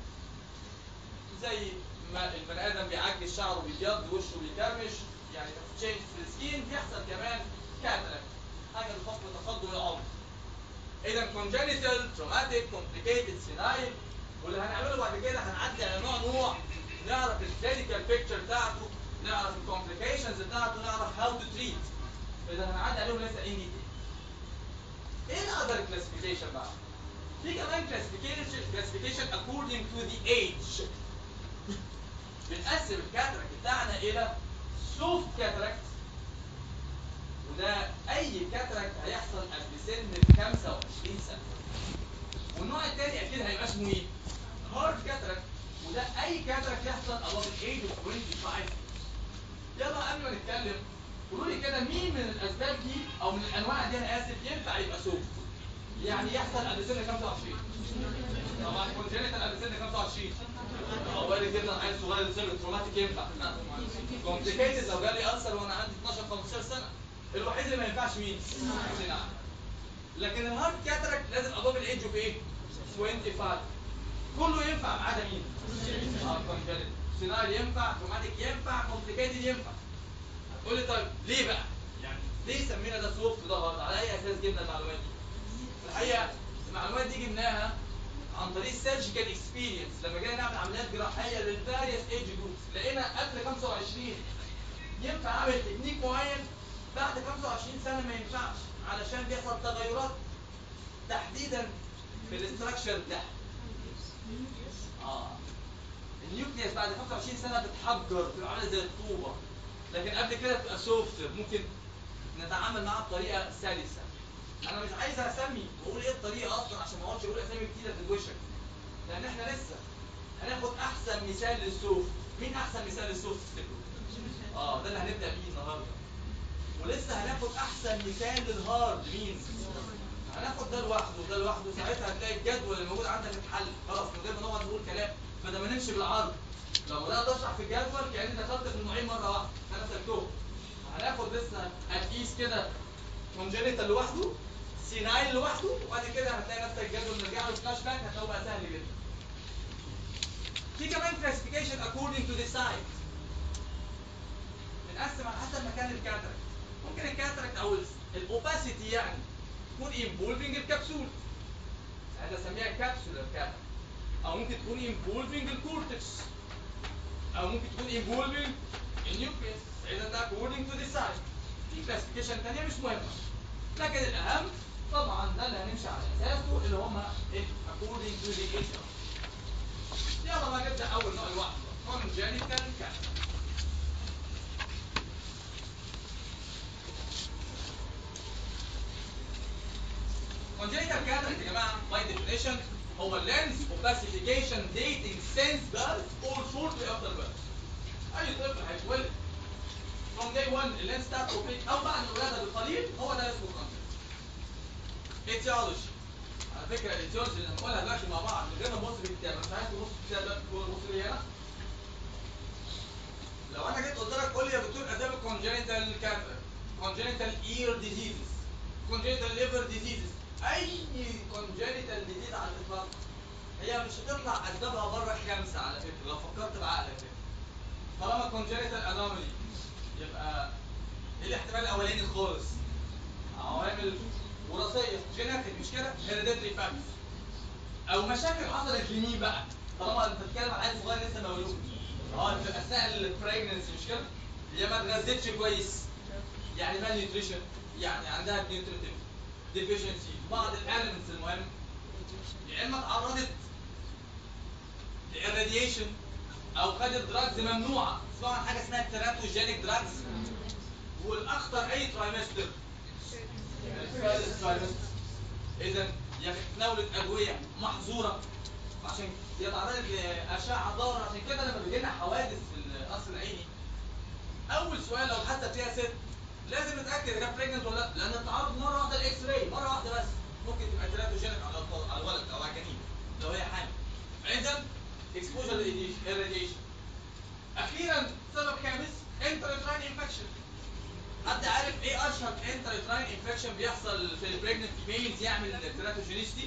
زي ما البني ادم بيعجز شعره بيبيض وشه بيكرمش يعني تشينج في السكين بيحصل كمان كاتاراكت حاجه بحكم تقدم العمر اذا كونجنتال تروماتيك كومبليكيتد سينايل واللي هنعمله بعد كده هنعدي على نوع نوع نعرف الكلينيكال بيكتشر بتاعته نعرف الكومبليكيشنز بتاعته نعرف هاو تو تريت اذا هنعدي عليهم لسه ان ديتيل ايه الاذر كلاسيفيكيشن بقى في كمان كلاسيفيكيشن كلاسيفيكيشن according to the age بنقسم الكاتراكت بتاعنا الى سوفت كاتراكت وده اي كاتراكت هيحصل قبل سن ال 25 سنه والنوع الثاني اكيد هيبقى اسمه ايه؟ هارد كاتراكت وده اي كاتراكت يحصل above the age of 25 يلا قبل ما نتكلم قولوا لي كده مين من الاسباب دي او من الانواع دي انا اسف ينفع يبقى سوفت يعني يحصل قبل سن 25 طبعا كونجنتال قبل سن 25 او وارد جدا عيل صغير سن تروماتيك ينفع كومبليكيتد لو جالي ألسر وانا عندي 12 15 سنه الوحيد اللي ما ينفعش مين؟ صناعي لكن الهارد كاتراكت لازم ابوف الايدج اوف ايه؟ 25 كله ينفع ما عدا مين؟ اه كونجنتال صناعي ينفع تروماتيك ينفع كومبليكيتد ينفع هتقول لي طيب ليه بقى؟ يعني ليه سمينا ده سوفت وده هارد؟ على اي اساس جبنا المعلومات دي؟ في الحقيقه المعلومات دي جبناها عن طريق سيرجيكال اكسبيرينس لما جينا نعمل عمليات جراحيه للفاريوس ايج جروبس لقينا قبل 25 ينفع اعمل تكنيك معين بعد 25 سنه ما ينفعش علشان بيحصل تغيرات تحديدا في الاستراكشر ده اه النيوكليوس بعد 25 سنه بتحجر بتبقى عامله زي الطوبه لكن قبل كده بتبقى سوفت ممكن نتعامل معاها بطريقه سلسه انا مش عايز اسمي واقول ايه الطريقه اصلا عشان ما اقعدش اقول اسامي كتيره في وشك لان احنا لسه هناخد احسن مثال للسوفت مين احسن مثال للسوفت تفتكروا اه ده اللي هنبدا بيه النهارده ولسه هناخد احسن مثال للهارد مين هناخد ده لوحده وده لوحده ساعتها هتلاقي الجدول اللي موجود عندك اتحل خلاص من غير ما نقعد نقول كلام فده ما نمشي بالعرض لو بدات اشرح في الجدول كاني دخلت في النوعين مره واحده انا سلكتهم هناخد لسه هتقيس كده كونجنيتال لوحده سينايل لوحده وبعد كده هتلاقي نفسك الجدول نرجع له فلاش باك هتلاقيه بقى سهل جدا في كمان classification according to the site بنقسم على حسب مكان الكاتراكت ممكن الكاتراكت او الاوباسيتي يعني تكون involving الكبسول هذا اسميها كابسولار كاتراكت او ممكن تكون involving الكورتكس او ممكن تكون involving النيوكليس اذا ده according to the site في كلاسيفيكيشن ثانيه مش مهمه لكن الاهم طبعا ده اللي هنمشي على اساسه اللي هم according to the age يلا بقى نبدا اول نوع لوحده congenital cataract congenital cataract يا جماعه by definition هو lens opacification dating since birth or shortly after birth اي طفل هيتولد from day one اللينس بتاعته opaque او بعد الولاده بقليل هو ده اسمه congenital etiology على فكره الاتيولوجي اللي هنقولها دلوقتي مع بعض من غير ما نبص في الكتاب مش عايز تبص في الكتاب دلوقتي تبص لي هنا لو انا جيت قلت لك قول لي يا دكتور اسباب الكونجنتال كاتراكت كونجنتال اير ديزيزز كونجنتال ليفر ديزيزز اي كونجنتال ديزيز على الاطلاق هي مش هتطلع اسبابها بره خمسه على فكره لو فكرت بعقلك كده طالما كونجنتال انومالي يبقى ايه الاحتمال الاولاني خالص عوامل وراثيه جيناتيك مش كده هيريديتري فاكتورز او مشاكل حصلت لمين بقى طالما انت بتتكلم عن عيل صغير لسه مولود اه في اثناء البريجنسي مش كده هي ما اتغذتش كويس يعني مال نيوتريشن يعني عندها نيوتريتيف ديفيشنسي بعض الاليمنتس المهم يا اما اتعرضت للراديشن او خدت دراجز ممنوعه اسمعوا عن حاجه اسمها تيراتوجينيك دراجز والاخطر اي ترايمستر الثالث ترايمستر اذا يا تناولت ادويه محظوره عشان يتعرض لاشعه ضاره عشان كده لما بيجي لنا حوادث في القصر العيني اول سؤال لو حتى فيها ست لازم نتاكد اذا كان بريجننت ولا لا لان التعرض مره واحده الاكس راي مره واحده بس ممكن تبقى تيراتوجينيك على الأطفال- على الولد او على الجنين لو هي حامل اذا اكسبوجر irradiation اخيرا سبب خامس انترتراين انفكشن حد عارف ايه اشهر انترتراين انفكشن بيحصل في البريجننت فيميلز يعمل تيراتوجينيستي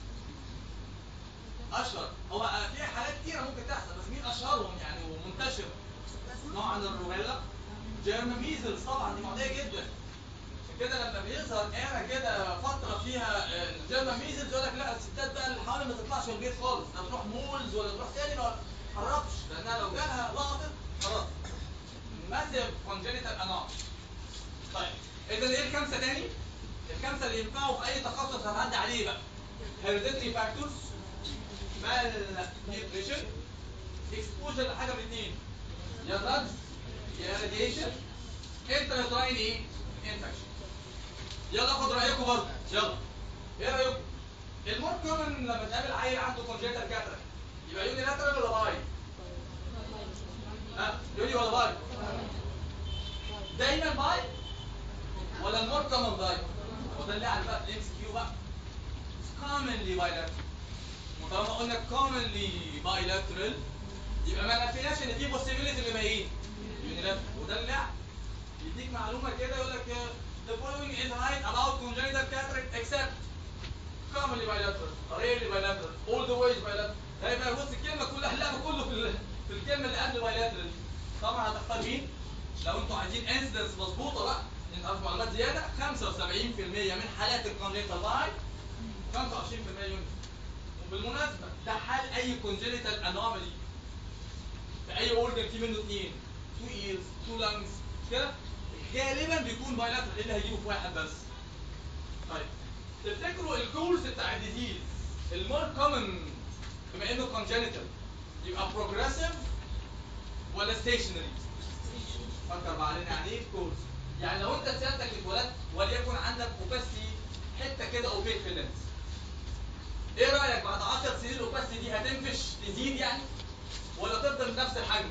اشهر هو في حالات كتيره ممكن تحصل بس مين اشهرهم يعني ومنتشر نوع من الروبيلا جيرم ميزلز طبعا دي معديه جدا عشان كده لما بيظهر ايرا كده فتره فيها جيرم ميزلز يقول لك لا الستات بقى اللي حوالي ما تطلعش من البيت خالص لا تروح مولز ولا تروح تاني ما تقربش لانها لو جالها لقطت خلاص ماسيف كونجنتال انام طيب اذا ايه الخمسه تاني؟ الخمسه اللي ينفعوا في اي تخصص هنعدي عليه بقى هيريديتري فاكتورز مال نيوتريشن اكسبوجر لحاجه من اثنين يا دراجز يا راديشن انتراتراين ايه؟ انفكشن يلا خد رايكم برضه يلا ايه رايكم؟ المور كومن لما تقابل عيل عنده كونجنتال كاتراك يبقى يوني لاترال ولا باي؟ ها يوني ولا باي؟ دايما باي ولا المور كومن باي؟ وده اللي على بقى الام سي كيو بقى commonly bilateral وطالما قلنا commonly bilateral يبقى ما نفيناش ان في possibility اللي ما ايه؟ unilateral وده اللعب يديك معلومه كده يقول لك the following is right about congenital cataract except commonly bilateral rarely bilateral all the ways bilateral ده يبقى بص الكلمه كلها اللعب كله في ال- في الكلمه اللي قبل bilateral طبعا هتختار مين؟ لو انتوا عايزين انسيدنس مظبوطه بقى انت عارف معلومات زياده 75% من حالات الكونجنتال باي 25% يونت وبالمناسبه ده حال اي كونجنتال انومالي في اي اورجن فيه منه اثنين تو ايرز تو لانجز كده غالبا بيكون بايلاترال ايه اللي هيجيبه في واحد بس طيب تفتكروا الكورس بتاع الديزيز المور كومن بما انه كونجنتال يبقى بروجريسيف ولا ستيشنري فكر بقى علينا يعني ايه كورس يعني لو انت سيادتك اتولدت وليكن عندك اوباسي حته كده اوبيك في اللينس ايه رايك بعد 10 سنين الاوباسي دي هتنفش تزيد يعني ولا تفضل بنفس الحجم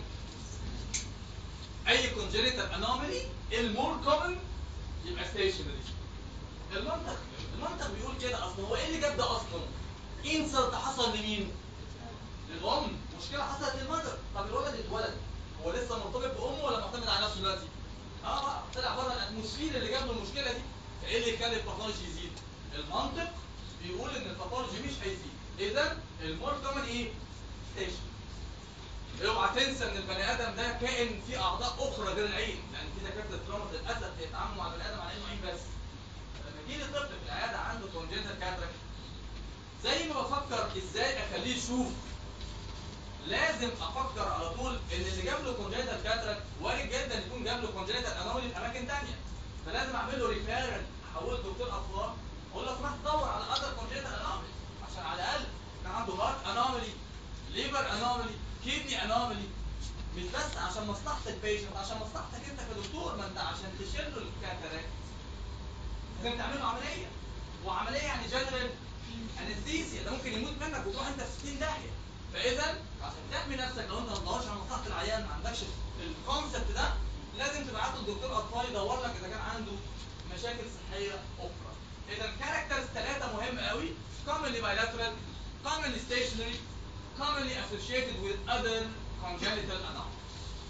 اي congenital anomaly المور كومن يبقى ستيشنري المنطق المنطق بيقول كده اصل هو ايه اللي جاب ده اصلا انسلت حصل لمين للام مشكله حصلت للمدر طب الولد اتولد هو لسه مرتبط بامه ولا معتمد على نفسه دلوقتي اه بقى طلع بره الاتموسفير اللي جاب له المشكله دي فايه اللي يخلي الباثولوجي يزيد المنطق بيقول ان الباثولوجي مش هيزيد اذا المور كومن ايه ستيشن اوعى تنسى ان البني ادم ده كائن فيه اعضاء اخرى غير العين لان في دكاتره تروما للاسف بيتعاملوا مع البني ادم على انه عين بس لما يجي لي طفل في العياده عنده كونجنتال كاتراكت زي ما بفكر ازاي اخليه يشوف لازم افكر على طول ان اللي جاب له كونجنتال كاتراكت وارد جدا يكون جاب له كونجنتال انومالي في اماكن ثانيه فلازم اعمل له ريفيرال احوله دكتور اطفال اقول له روح دور على اذر كونجنتال انومالي عشان على الاقل كان عنده هارت انومالي ليبر انومالي كيدني انومالي مش بس عشان مصلحه البيشنت عشان مصلحتك انت كدكتور ما انت عشان تشيل له الكاتراكت لازم تعمل له عمليه وعمليه يعني جنرال انستيزيا ده ممكن يموت منك وتروح انت في 60 داهيه فاذا عشان تحمي نفسك لو انت ما تدورش على مصلحه العيان ما عندكش الكونسبت ده لازم تبعته لدكتور اطفال يدور لك اذا كان عنده مشاكل صحيه اخرى اذا كاركترز ثلاثه مهم قوي commonly bilateral commonly stationary commonly associated with other congenital anomalies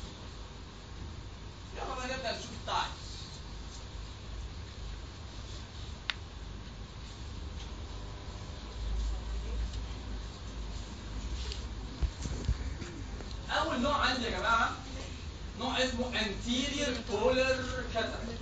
يلا بقى نبدا نشوف التايبس اول نوع عندي يا جماعه نوع اسمه anterior polar cataract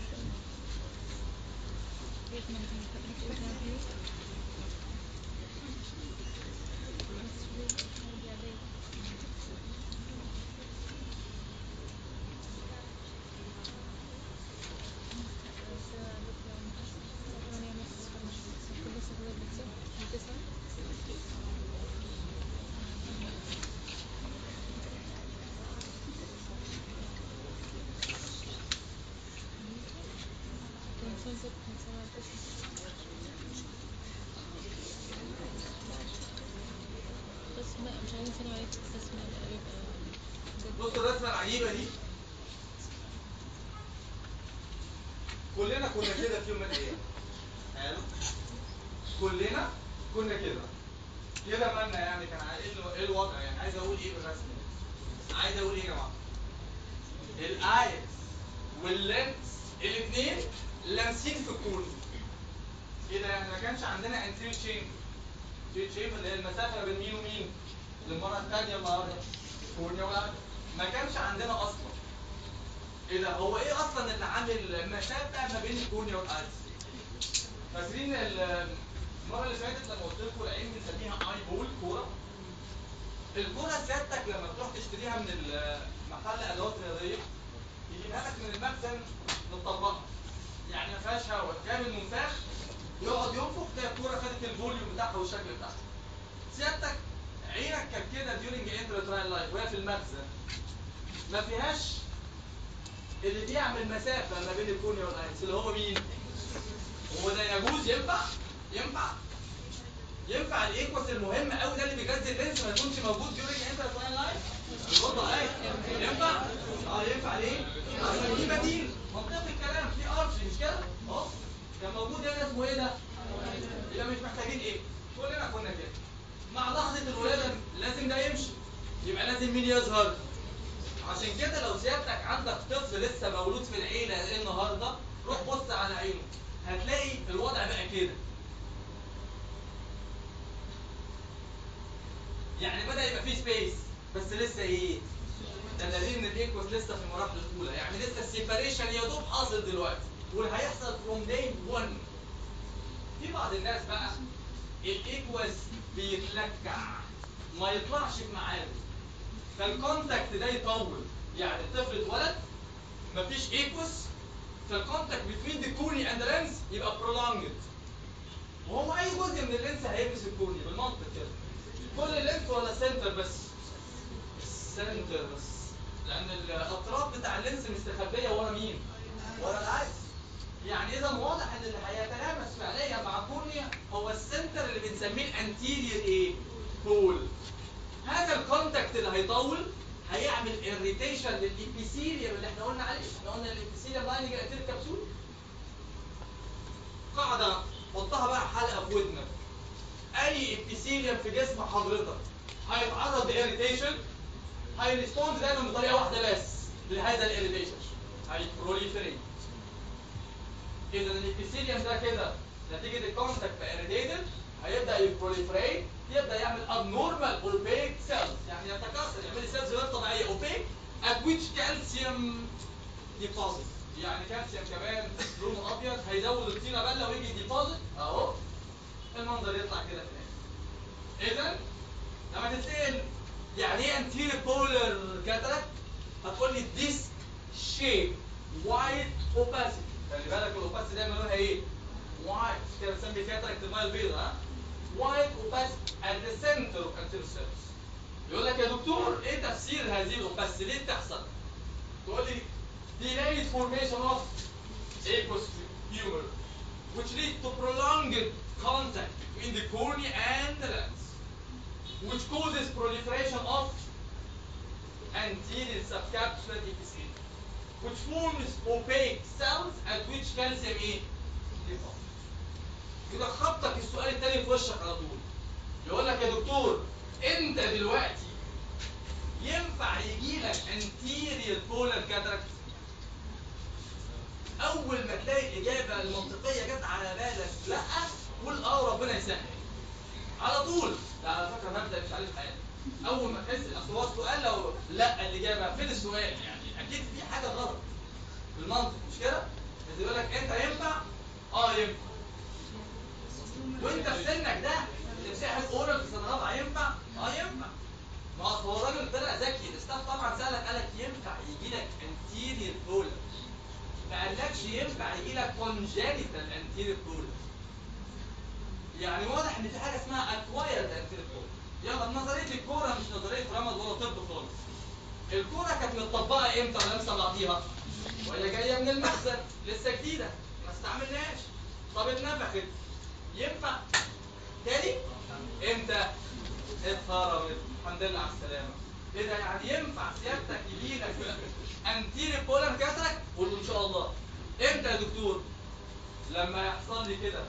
مش عايزين نسلم عليك بس ما يبقى بص الرسمه العجيبه دي كلنا كنا كده في يوم من الايام حلو كلنا كنا كده كده مالنا يعني كان عاي- ايه الو- ايه الوضع يعني عايز اقول ايه بالرسم ده عايز اقول ايه يا جماعه الايس واللينس الاثنين لامسين في الكون كده يعني ما كانش عندنا انتيريور تشين تشين اللي هي المسافه ما بين مين ومين للمره الثانيه النهارده كورنيا والعكس ما كانش عندنا اصلا ايه ده هو ايه اصلا اللي عامل مسافه ما بين الكورنيا والايس فاكرين ال- المره اللي فاتت لما قلت لكم العين بنسميها اي بول كوره الكوره سيادتك لما تروح تشتريها من ال- محل ادوات رياضيه يجيبها لك من المخزن متطبقه يعني ما فيهاش هواء جايب المنفاخ يقعد ينفخ تلاقي الكوره خدت الفوليوم بتاعها والشكل بتاعها سيادتك عينك كانت كده ديورنج انتراتراين لايف وهي في المخزن ما فيهاش اللي بيعمل مسافه ما بين الكورنيا والايرس اللي هو مين؟ هو ده يجوز ينفع؟ ينفع؟ ينفع الايكوس المهم قوي ده اللي بيغذي اللينس ما يكونش موجود ديورنج انتراتراين لايف؟ الوضع ايه؟ ينفع؟ اه ينفع ليه؟ عشان في بديل منطقي الكلام في ارش مش كده؟ اهو كان موجود هنا اسمه ايه ده؟ يبقى مش محتاجين ايه؟ كلنا كنا كده مع لحظة الولادة لازم ده يمشي يبقى لازم مين يظهر عشان كده لو سيادتك عندك طفل لسه مولود في العيلة النهاردة روح بص على عينه هتلاقي الوضع بقى كده يعني بدأ يبقى فيه سبيس بس لسه ايه ده دليل ان الايكوس لسه في المراحل الاولى يعني لسه السيباريشن يا دوب حاصل دلوقتي واللي هيحصل فروم داي 1 في بعض الناس بقى الايكوس بيتلكع ما يطلعش في ميعاده فالكونتاكت ده يطول يعني الطفل اتولد مفيش ايكوس فالكونتاكت بين ذا كورني اند لينس يبقى prolonged وهو اي جزء من اللينس هيلبس الكورني بالمنطق كده كل اللينس ولا سنتر بس السنتر بس لان الاطراف بتاع اللينس مستخبيه ورا مين ورا العكس يعني اذا واضح ان اللي هيتلامس فعليا مع الكورنيا هو السنتر اللي بنسميه الانتيريور ايه بول هذا الكونتاكت اللي هيطول هيعمل اريتيشن للابيثيليوم اللي احنا قلنا عليه احنا قلنا الابيثيليوم لايننج اتير كبسول قاعده حطها بقى حلقه في ودنك اي ابيثيليوم في جسم حضرتك هيتعرض لاريتيشن هيريسبوند دايما بطريقه واحده بس لهذا الاريتيشن هيبروليفريت اذا الابيثيليوم ده كده نتيجه الكونتاكت اريتيتد هيبدا يبروليفريت يبدا يعمل abnormal opaque cells يعني يتكاثر يعمل سيلز غير طبيعيه opaque at which calcium deposit يعني كالسيوم كمان لونه ابيض هيزود الطينه بله ويجي ديبوزيت اهو المنظر يطلع كده في الاخر اذا لما تتسال يعني ايه anterior polar cataract هتقول لي this shape white opacity خلي بالك الاوباسيتي دايما لونها ايه white كده بنسمي cataract الميه البيضاء ها white opacity at the center of anterior cells يقول لك يا دكتور ايه تفسير هذه الاوباسيتي ليه بتحصل تقول لي delayed formation of aqueous humor which lead to prolonged contact between the cornea and the lens which causes proliferation of anterior subcapsular epithelium which forms opaque cells at which calcium ايه deposits كده خبطك السؤال التاني في وشك على طول يقول لك يا دكتور انت دلوقتي ينفع يجي لك anterior polar cataract اول ما تلاقي الاجابه المنطقيه جت على بالك لا قول اه ربنا يسهل على طول لا على فكره مبدا مش عارف حاجه اول ما تحس اصل هو السؤال لو لا الاجابه فين السؤال يعني اكيد في حاجه غلط في المنطق مش كده بس يقول لك انت ينفع اه ينفع وانت في سنك ده تمسح اورال في سنه رابعه ينفع اه ينفع ما اصل هو الراجل طلع ذكي الاستاف طبعا سالك قال لك ينفع يجي لك انتيريور بولر ما قالكش ينفع يجي لك كونجينيتال انتيريور بولر يعني واضح ان في حاجه اسمها اكوايرد انتيريور بولر يلا بنظريه الكوره مش نظريه رمض ولا طب خالص الكوره كانت متطبقه امتى ولا لسه بعضيها وهي جايه من المخزن لسه جديده ما استعملناش طب اتنفخت ينفع تاني امتى اتخربت الحمد لله على السلامه ايه ده يعني ينفع سيادتك يجيلك انتيري بولار كاتراك قول له ان شاء الله امتى يا دكتور لما يحصل لي كده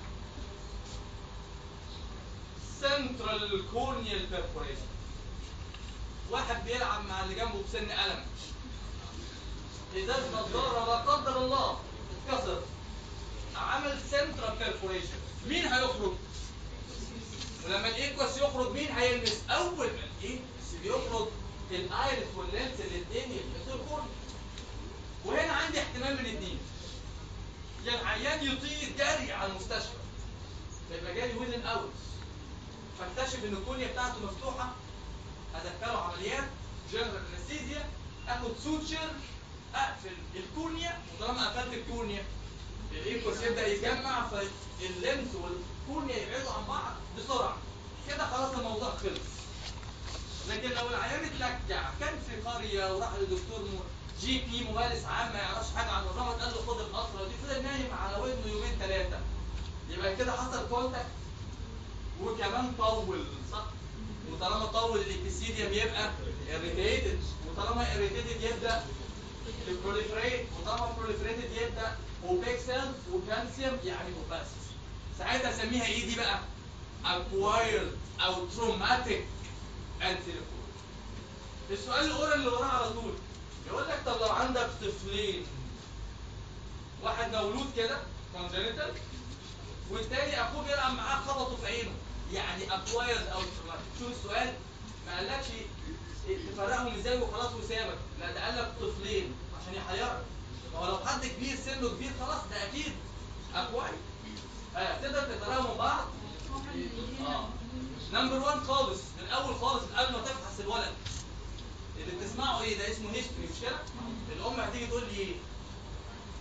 سنترال كورنيال بيرفوريشن واحد بيلعب مع اللي جنبه بسن قلم ازاز نظاره لا قدر الله اتكسر عمل سنترال بيرفوريشن مين هيخرج ولما الايكوس يخرج مين هيلمس اول ما الايكوس بيخرج الايرس واللينس الاثنين يلمسوا الكورنيا وهنا عندي احتمال من اثنين يا العيان يطير جري على المستشفى فيبقى جاري ويزن اورز فاكتشف ان الكورنيا بتاعته مفتوحه ادخله عمليات جنرال انستيزيا اخد سوتشر اقفل الكورنيا وطالما قفلت الكورنيا الايكوس يبدا يتجمع فاللينس والكورنيا يبعدوا عن بعض بسرعه كده خلاص الموضوع خلص لكن لو العيان اتلكع كان في قريه وراح لدكتور م- جي بي ممارس عام ما يعرفش حاجه عن الرمد قال له خد القطره دي فضل نايم على ودنه يومين ثلاثه يبقى كده حصل كونتاكت وكمان طول صح وطالما طول الابيثيليوم يبقى irritated وطالما irritated يبدا البروليفريت وطالما بروليفريتد يبدا اوبيك سيلز وكالسيوم يعني اوباسيس ساعتها اسميها ايه دي بقى؟ acquired او traumatic anterior السؤال الاورال اللي وراه على طول يقول لك طب لو عندك طفلين واحد مولود كده congenital والتاني اخوه بيلعب معاه خبطه في عينه يعني acquired او traumatic شوف السؤال ما قالكش تفرقهم ازاي وخلاص وسابك لا ده قال لك طفلين عشان يحيرك ما هو لو حد كبير سنه كبير خلاص ده اكيد اكواي اه تقدر تفرقهم من بعض اه نمبر 1 خالص من الاول خالص من قبل ما تفحص الولد اللي بتسمعه ايه ده اسمه هيستوري مش كده الام هتيجي تقول لي ايه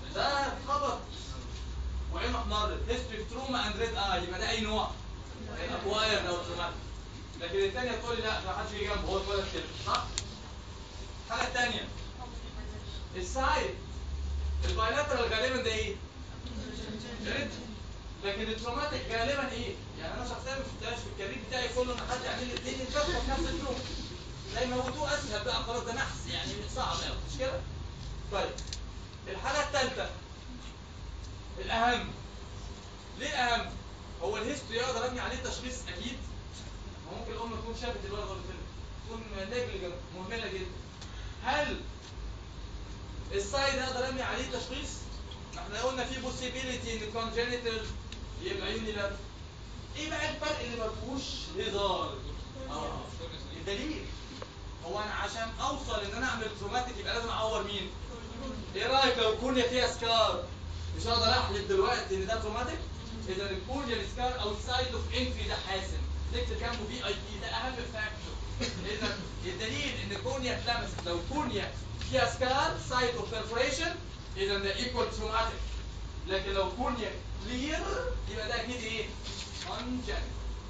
ده خبط وعينه احمرت هيستوري تروما اند ريد اي يبقى ده اي نوع؟ اكواير او تروماتيك لكن الثانيه تقول لي لا ما حدش يجي جنبه هو اتولد كده صح؟ الحاجه الثانيه السايد البايلاترال غالبا ده ايه؟ ريد لكن التروماتيك غالبا ايه؟ يعني انا شخصيا ما شفتهاش في الكارير بتاعي كله ان حد يعمل لي اثنين ينفخوا في نفس اليوم زي ما موتوه اسهل بقى خلاص ده نحس يعني صعب قوي مش كده؟ طيب الحاجه الثالثه الاهم ليه الاهم؟ هو الهيستوري اقدر ابني عليه تشخيص اكيد ما ممكن الام تكون شافت الولد ولا طفل تكون نيجليجنت مهمله جدا هل السايد اقدر ابني عليه تشخيص؟ ما احنا قلنا في possibility ان congenital يبقى يونيلاتر ايه بقى الفرق اللي ما فيهوش هزار؟ اه الدليل هو انا عشان اوصل ان انا اعمل تروماتيك يبقى لازم اعور مين؟ ايه رايك لو الكورنيا فيها سكار؟ مش هقدر احلف دلوقتي ان ده تروماتيك؟ اذا الكورنيا السكار او السايد اوف انفي ده حاسم نكتب جنبه في اي بي ده اهم فاكتور اذا الدليل ان الكورنيا اتلمست لو الكورنيا فيها سكار سايد اوف بيرفوريشن اذا ده ايكوال تروماتيك لكن لو كورنيا كلير يبقى ده اكيد ايه؟ congenital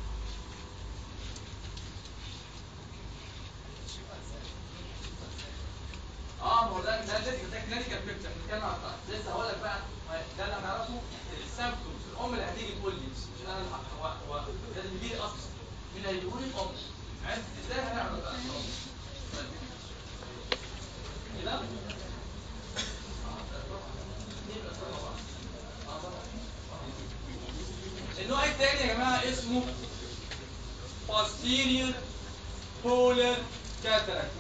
اه ما هو ده ده ده ده كلينيكال بيكتشر بنتكلم عن الطرف لسه هقول لك بقى ده اللي هنعرفه السيمبتومز الام اللي هتيجي تقول لي مش انا اللي ه- هو هو ده اللي بيجي لي اصلا مين اللي هيقول لي الام عرفت ازاي هنعمل بقى كده النوع الثاني يا جماعه اسمه posterior polar cataract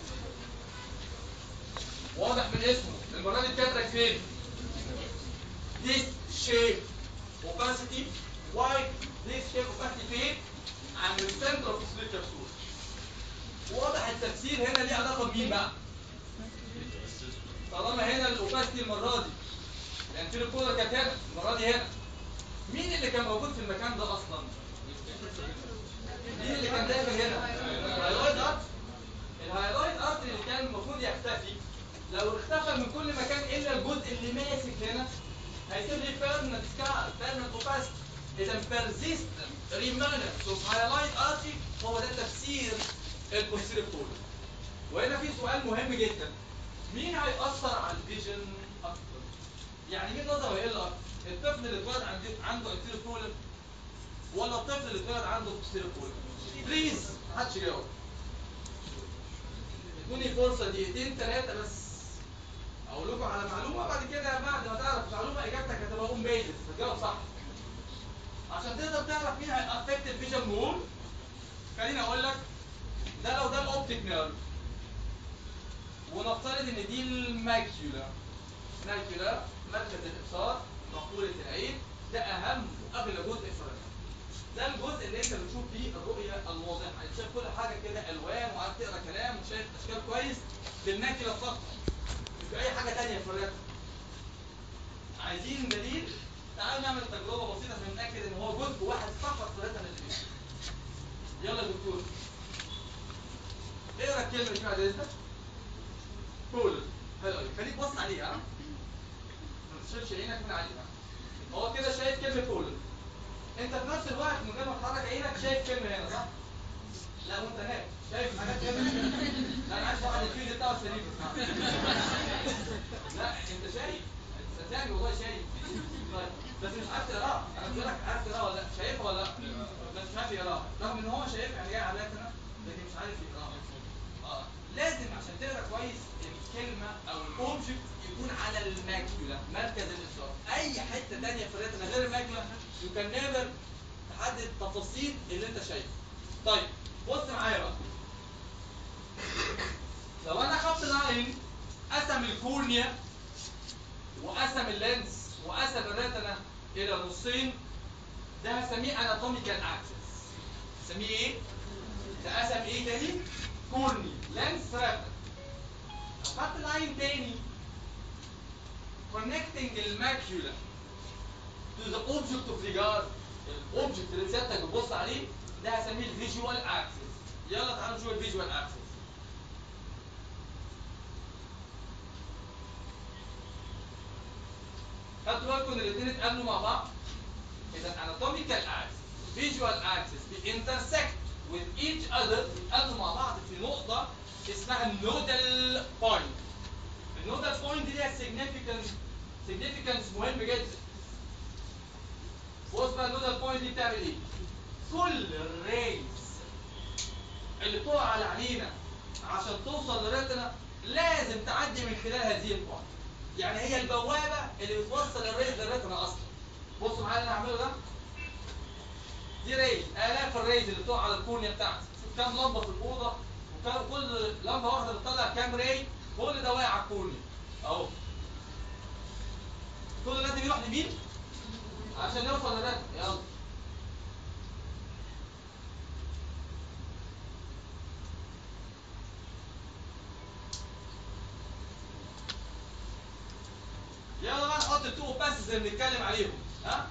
واضح من اسمه المره دي الكاتراك فين؟ this shape opacity why this shape opacity فين؟ عند السنتر اوف سليب كبسول واضح التفسير هنا ليه علاقه بمين بقى؟ طالما هنا الاوباسيتي المره دي الانتيريو كولر كانت هنا المره دي هنا مين اللي كان موجود في المكان ده اصلا؟ مين اللي كان داخل هنا؟ الهايرويد ارتري الهايرويد ارتري اللي كان المفروض يختفي لو اختفى من كل مكان الا الجزء اللي ماسك هنا هيسيب لي بيرمنت سكار بيرمنت اوباسيتي اذا persistent remnants of highlight artery هو ده تفسير البوستيريور كولر وهنا في سؤال مهم جدا مين هيأثر على الفيجن اكتر؟ يعني مين نظره هيقل اكتر؟ الطفل اللي اتولد عنده عنده انتيريور كولر ولا الطفل اللي اتولد عنده بوستيريور كولر؟ بليز محدش يجاوب ادوني فرصه دقيقتين ثلاثه بس اقول لكم على معلومه بعد كده بعد ما تعرف المعلومه اجابتك هتبقى اون بيزد هتجاوب صح عشان تقدر تعرف مين هيأفكت الفيجن مور خليني اقول لك ده لو ده الاوبتيك نيرف ونفترض ان دي الماكيولا ماكيولا مركز الابصار مقولة العين ده اهم واغلى جزء في الرئه ده الجزء اللي انت بتشوف فيه الرؤيه الواضحه انت شايف كل حاجه كده الوان وعارف تقرا كلام وشايف اشكال كويس بالماكيولا فقط مش باي حاجه تانية في الرئه عايزين دليل تعالوا نعمل تجربه بسيطه عشان نتاكد ان هو جزء واحد فقط في الرئه اللي فيه يلا يا دكتور اقرا الكلمه دي بعد اذنك كول حلو قوي خليك بص عليها ها ما تشيلش عينك من عليها هو كده شايف كلمه كول انت في نفس الوقت من غير ما تحرك عينك شايف كلمه هنا صح؟ لا وانت نايم شايف حاجات هنا لا انا عايز واحد الفيل بتاعه سليم لا انت شايف صدقني والله شايف طيب بس مش عارف تقراها انا بقول لك عارف تقراها ولا لا شايفها ولا لا بس مش عارف يقراها رغم ان هو شايفها يعني جاي عليها هنا لكن مش عارف يقراها اه لازم عشان تقرا كويس الكلمه او الاوبجكت يكون على الماكيولا مركز الابصار اي حته ثانيه في الريتنا غير الماكيولا يو كان نيفر تحدد تفاصيل اللي انت شايفه طيب بص معايا بقى لو انا خدت لاين قسم الكورنيا وقسم اللينس وقسم الريتنا الى نصين ده هسميه اناتوميكال اكسس هسميه ايه؟ ده قسم ايه تاني؟ كورني لينس ريتنا لو خدت لاين تاني connecting الماكيولا to the object of regard الاوبجكت اللي سيادتك بتبص عليه ده هسميه الفيجوال اكسس يلا تعالوا نشوف الفيجوال اكسس خدتوا بالكم ان الاثنين اتقابلوا مع بعض اذا anatomical axis visual axis intersect with each other بيتقابلوا مع بعض في نقطة اسمها النودال بوينت النودال بوينت دي ليها significance significance مهم جدا بص بقى النودال بوينت دي بتعمل ايه؟ كل الريز اللي بتقع على عينينا عشان توصل للريتنا لازم تعدي من خلال هذه البوينت يعني هي البوابة اللي بتوصل الريز للريتنا اصلا بصوا معايا اللي انا هعمله ده دي ريز الاف الريز اللي بتقع على الكورنيا بتاعتي شوف كام لمبه في الاوضه وكام كل لمبه واحده بتطلع كام ري كل ده واقع على الكورنيا اهو كل ده لازم يروح لمين عشان يوصل للريتنا يلا يلا بقى نحط التو باسز اللي بنتكلم عليهم ها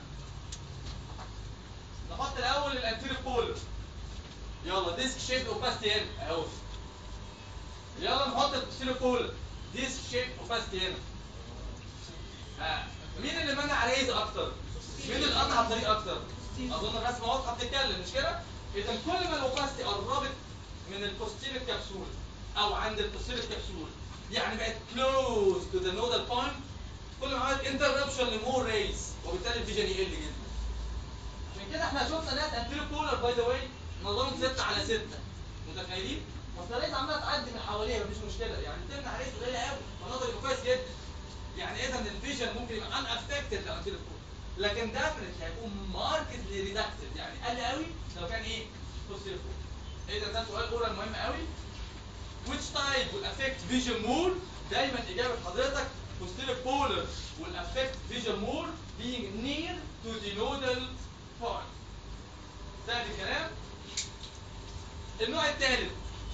نحط الاول الانتيريور بولر يلا ديسك شيب اوباستي هنا اهو يلا نحط الانتيريور بولر ديسك شيب اوباستي هنا ها مين اللي منع ريز اكتر مين اللي قطع الطريق اكتر اظن الرسمه واضحه بتتكلم مش كده اذا كل ما الاوباستي قربت من البوستيريور كبسول او عند البوستيريور كبسول يعني بقت كلوز تو ذا نودال بوينت كل ما عملت انتربشن لمور ريز وبالتالي الفيجن يقل جدا عشان كده احنا شفنا ناس انتيريور بولر باي ذا واي نظام 6 على 6 متخيلين؟ اصل الريز عماله تعدي من حواليها مفيش مشكله يعني تمنع ريز قليله قوي مناظر يبقى كويس جدا يعني اذا الفيجن ممكن يبقى ان افكتد لو انتيريور بولر لكن ديفنتلي هيكون ماركتلي ريدكتد يعني قل قوي لو كان ايه؟ بوستيريور بولر اذا ده سؤال اورال مهم قوي which type will affect vision more دايما اجابه حضرتك posterior polar will affect vision more being near to the nodal point ده الكلام النوع الثالث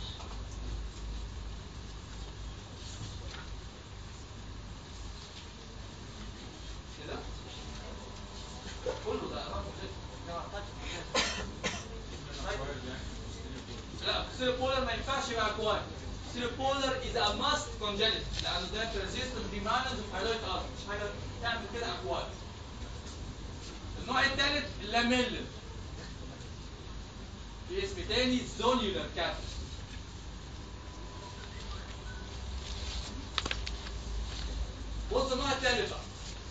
كده كله ده رقم ستة. ده محتاج لا posterior polar ما ينفعش يبقى اكواير posterior polar is a must congenital لانه ده persistent بيمانج وفايلويد ارض مش حاجه تعمل كده اكواير النوع الثالث لاميل في اسم تاني زونيولار كافيتي بص النوع الثالث بقى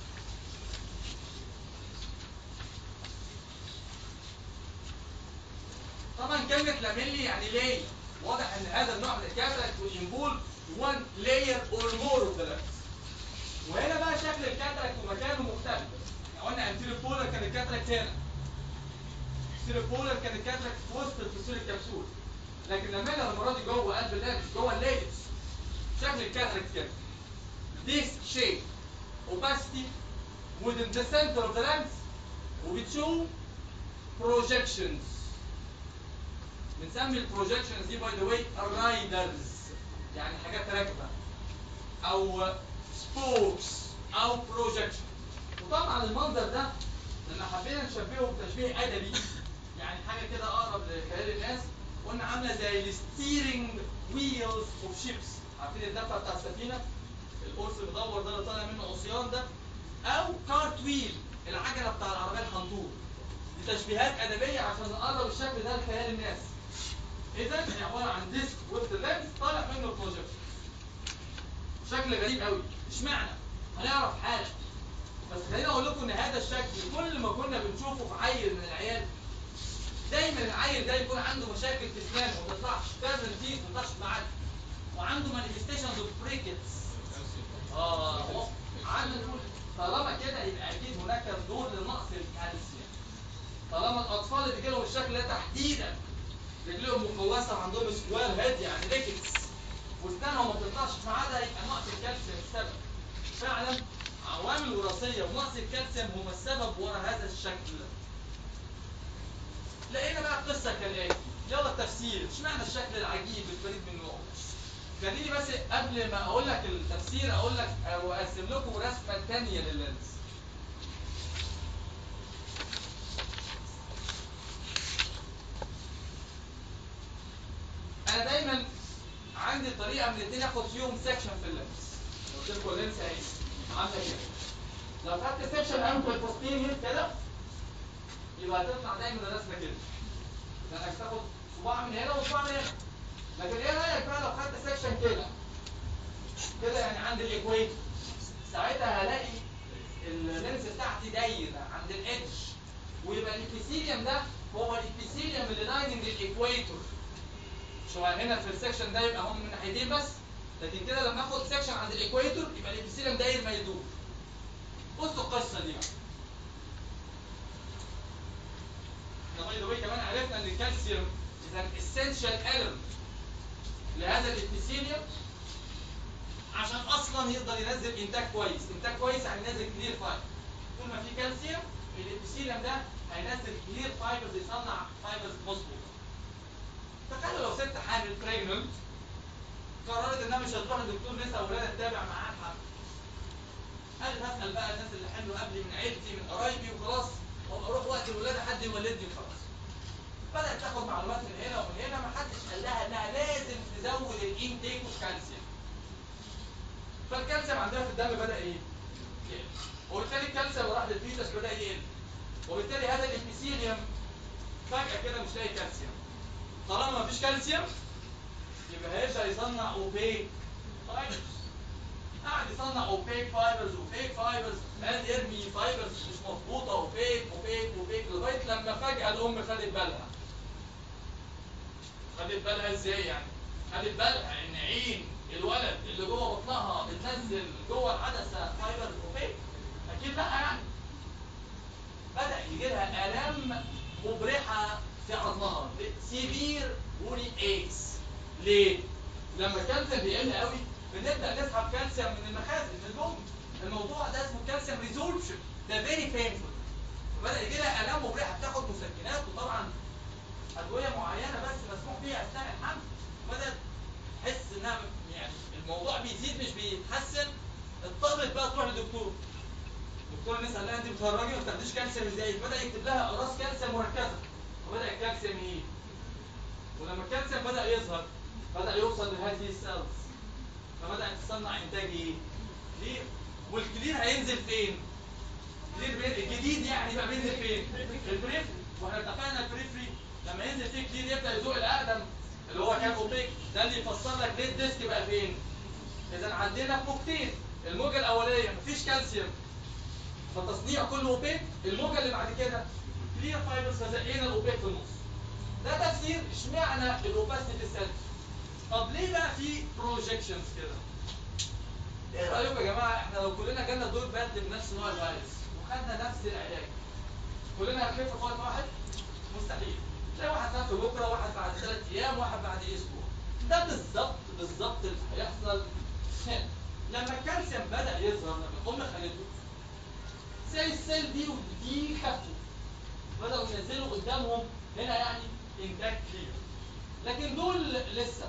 طبعا كلمة لاميلي يعني ليه واضح ان هذا النوع من الكاتراكت والانبول one layer or more of the lens وهنا بقى شكل الكاتراكت ومكانه مختلف احنا قلنا انتيريور بولر كان الكاتراكت هنا انتيريور بولر كان الكاتراكت في وسط الفصول الكبسول لكن لما انا المره دي جوه قلب اللينس جوه اللينس شكل الكاتراكت كده disc shape opacity within the center of the lens وبتشو projections بنسمي البروجكشنز دي باي ذا واي رايدرز يعني حاجات راكبه او سبوكس او بروجكشن وطبعا المنظر ده لما حبينا نشبهه بتشبيه ادبي يعني حاجه كده اقرب لخيال الناس قلنا عامله زي الستيرنج ويلز اوف شيبس عارفين الدفع بتاع السفينه القرص المدور ده اللي طالع منه عصيان ده او كارت ويل العجله بتاع العربيه الحنطور دي تشبيهات ادبيه عشان نقرب الشكل ده لخيال الناس اذا هي عباره عن ديسك وسط اللينس طالع منه البروجكشن شكل غريب قوي اشمعنى هنعرف حاجه بس خليني اقول لكم ان هذا الشكل كل ما كنا بنشوفه في عيل من العيال دايما العيل ده يكون عنده مشاكل في اسنانه ما بيطلعش فازن تيث ما بيطلعش معاه وعنده مانيفستيشنز اوف بريكتس اه هو عنده طالما كده يبقى اكيد هناك دور لنقص الكالسيوم طالما الاطفال اللي بيجيلهم الشكل ده تحديدا رجليهم مقوسه وعندهم سكوير هيد يعني ريكتس واسنانهم ما بتطلعش في ميعادها يبقى نقص الكالسيوم السبب فعلا عوامل وراثيه ونقص الكالسيوم هما السبب ورا هذا الشكل لقينا بقى قصه كالاتي يلا التفسير اشمعنى الشكل العجيب الفريد من نوعه خليني بس قبل ما اقول لك التفسير اقول لك او اقسم لكم رسمه ثانيه لللينس انا دايما عندي طريقه من الاثنين اخد فيهم سكشن في اللينس قلت لكم اللينس اهي عامله كده لو خدت سكشن انكل بوستيريور كده يبقى هتطلع دايما الرسمه كده لانك تاخد صباع من هنا وصباع من هنا لكن ايه رايك بقى لو خدت سكشن كده كده يعني عند الايكويتور ساعتها هلاقي اللينس بتاعتي دايره عند الادج ويبقى الابيثيليوم ده هو الابيثيليوم اللي لايننج الايكويتور شو هنا في السكشن ده يبقى هم من ناحيتين بس لكن كده لما اخد سكشن عند الايكويتور يبقى الابيثيليوم داير ما يدور بصوا القصه دي بقى احنا باي ذا واي كمان عرفنا ان الكالسيوم is an essential element لهذا الابيثيليوم عشان اصلا يقدر ينزل انتاج كويس انتاج كويس يعني ينزل كلير فايبر طول ما في كالسيوم الابيثيليوم ده هينزل كلير فايبرز يصنع فايبرز مظبوطه تخيلوا لو ست حامل بريجننت قررت انها مش هتروح لدكتور نساء ولاده تتابع معاها الحمل قالت هسال بقى الناس اللي حملوا قبلي من عيلتي من قرايبي وخلاص وابقى اروح وقت الولاده حد يولدني وخلاص بدات تاخد معلومات من هنا ومن هنا ما حدش قال لها انها لازم تزود الانتيك والكالسيوم فالكالسيوم عندها في الدم بدا ايه؟ يقل وبالتالي الكالسيوم راح للفيتس بدا يقل وبالتالي هذا الابيثيليوم فجاه كده مش لاقي كالسيوم طالما ما فيش كالسيوم يبقى هيرجع يصنع اوبيك فايبرز قاعد يصنع اوبيك فايبرز اوبيك فايبرز قاعد يرمي فايبرز مش مظبوطه اوبيك اوبيك اوبيك لغايه لما فجاه الام خدت بالها خدت بالها ازاي يعني؟ خدت بالها ان عين الولد اللي جوه بطنها بتنزل جوه العدسه فايبرز اوبيك اكيد لا يعني بدا يجي لها الام مبرحه في عظمها سيفير بولي ايكس ليه؟ لما الكالسيوم بيقل قوي بنبدا نسحب كالسيوم من المخازن من البوم الموضوع ده اسمه كالسيوم ريزولفشن ده فيري بينفول بدا يجي لها الام مبرحه بتاخد مسكنات وطبعا ادويه معينه بس مسموح بيها اثناء الحمل بدات تحس انها يعني الموضوع بيزيد مش بيتحسن اضطرت بقى تروح لدكتور دكتور الناس قال لها انت بتهرجي ما بتاخديش كالسيوم ازاي بدا يكتب لها اقراص كالسيوم مركزه وبدا الكالسيوم يقل ولما الكالسيوم بدا يظهر بدا يوصل لهذه السيلز فبدات تصنع انتاج ايه؟ كلير والكلير هينزل فين؟ كلير بين الجديد يعني بقى بينزل فين؟ في البريفري واحنا اتفقنا البريفري لما ينزل فيه كلير يبدا يزوق الاقدم اللي هو كان اوبيك ده اللي يفسر لك ليه الديسك بقى فين؟ اذا عندنا موجتين الموجه الاوليه مفيش كالسيوم فالتصنيع كله اوبيك الموجه اللي بعد كده كلير فايبرز فزقينا الاوبيك في النص ده تفسير اشمعنى الاوباسيتي سيلز طب ليه بقى في بروجيكشنز كده ايه رايكم يا جماعه احنا لو كلنا جالنا دور برد بنفس نوع الفيروس وخدنا نفس العلاج كلنا هنخف في وقت واحد مستحيل تلاقي واحد خف بكره واحد بعد ثلاث ايام واحد بعد اسبوع ده بالظبط بالظبط اللي هيحصل هنا لما الكالسيوم بدا يظهر لما الام خلته زي السيل دي ودي خفوا بداوا ينزلوا قدامهم هنا يعني انتاج كتير لكن دول لسه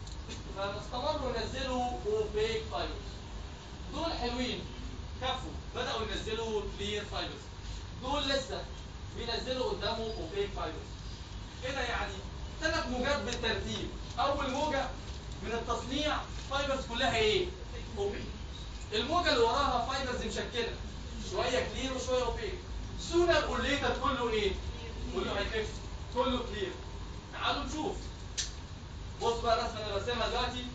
فاستمروا ينزلوا اوبيك فايبرز دول حلوين خفوا بداوا ينزلوا كلير فايبرز دول لسه بينزلوا قدامهم اوبيك فايبرز كده يعني ثلاث موجات بالترتيب اول موجه من التصنيع فايبرز كلها ايه اوبيك الموجه اللي وراها فايبرز مشكله شويه كلير وشويه اوبيك سونا اور ليتر كله ايه كله هيخف كله كلير تعالوا نشوف بص بقى الرسمه اللي برسمها دلوقتي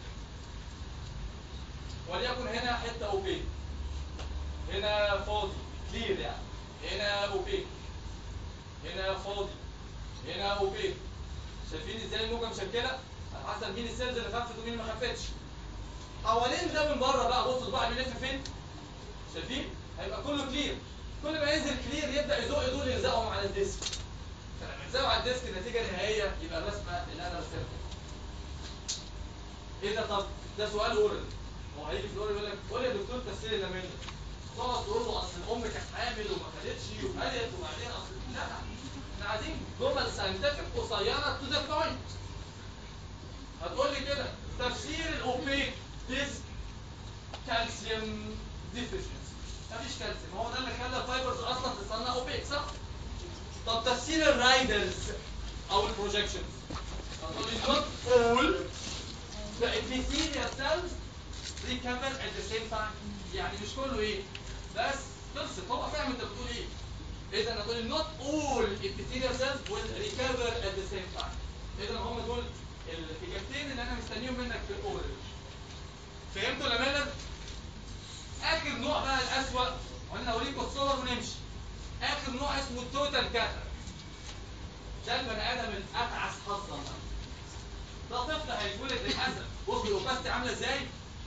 وليكن هنا حته اوبيك هنا فاضي كلير يعني هنا اوبيك هنا فاضي هنا اوبيك شايفين ازاي الموجه مشكله على حسب مين السيلز اللي خفت ومين ما خفتش حوالين ده من بره بقى بصوا البعض بيلف فين شايفين هيبقى كله كلير كل ما ينزل كلير يبدا يزق دول يلزقهم على الديسك فلما يلزقوا على الديسك النتيجه النهائيه يبقى الرسمه اللي انا رسمتها ايه ده طب ده سؤال اورال هو هيجي في الاورال يقول لك قول يا دكتور تفسير اللي منه تقعد تقول له اصل الام كانت حامل وما خدتش وخدت وبعدين اصل لا احنا عايزين جمل ساينتفك قصيره تو ذا بوينت هتقول لي كده تفسير الاوبيك ديسك كالسيوم ديفيشنسي مفيش كالسيوم هو ده اللي خلى الفايبرز اصلا تصنع اوبيك صح؟ طب تفسير الرايدرز او البروجكشن هتقول لي not all the epithelial cells recover at the same time يعني مش كله ايه بس خلصت هو فاهم انت بتقول ايه اذا انا بقول not all epithelial cells will recover at the same time اذا هم دول الاجابتين اللي انا مستنيهم منك في الاورال فهمتوا يا مالك اخر نوع بقى الاسوأ وانا اوريكم الصور ونمشي اخر نوع اسمه التوتال كاتر ده البني ادم الاتعس حظا بقى. ده طفل هيتولد للاسف بص الاوباستي عامله ازاي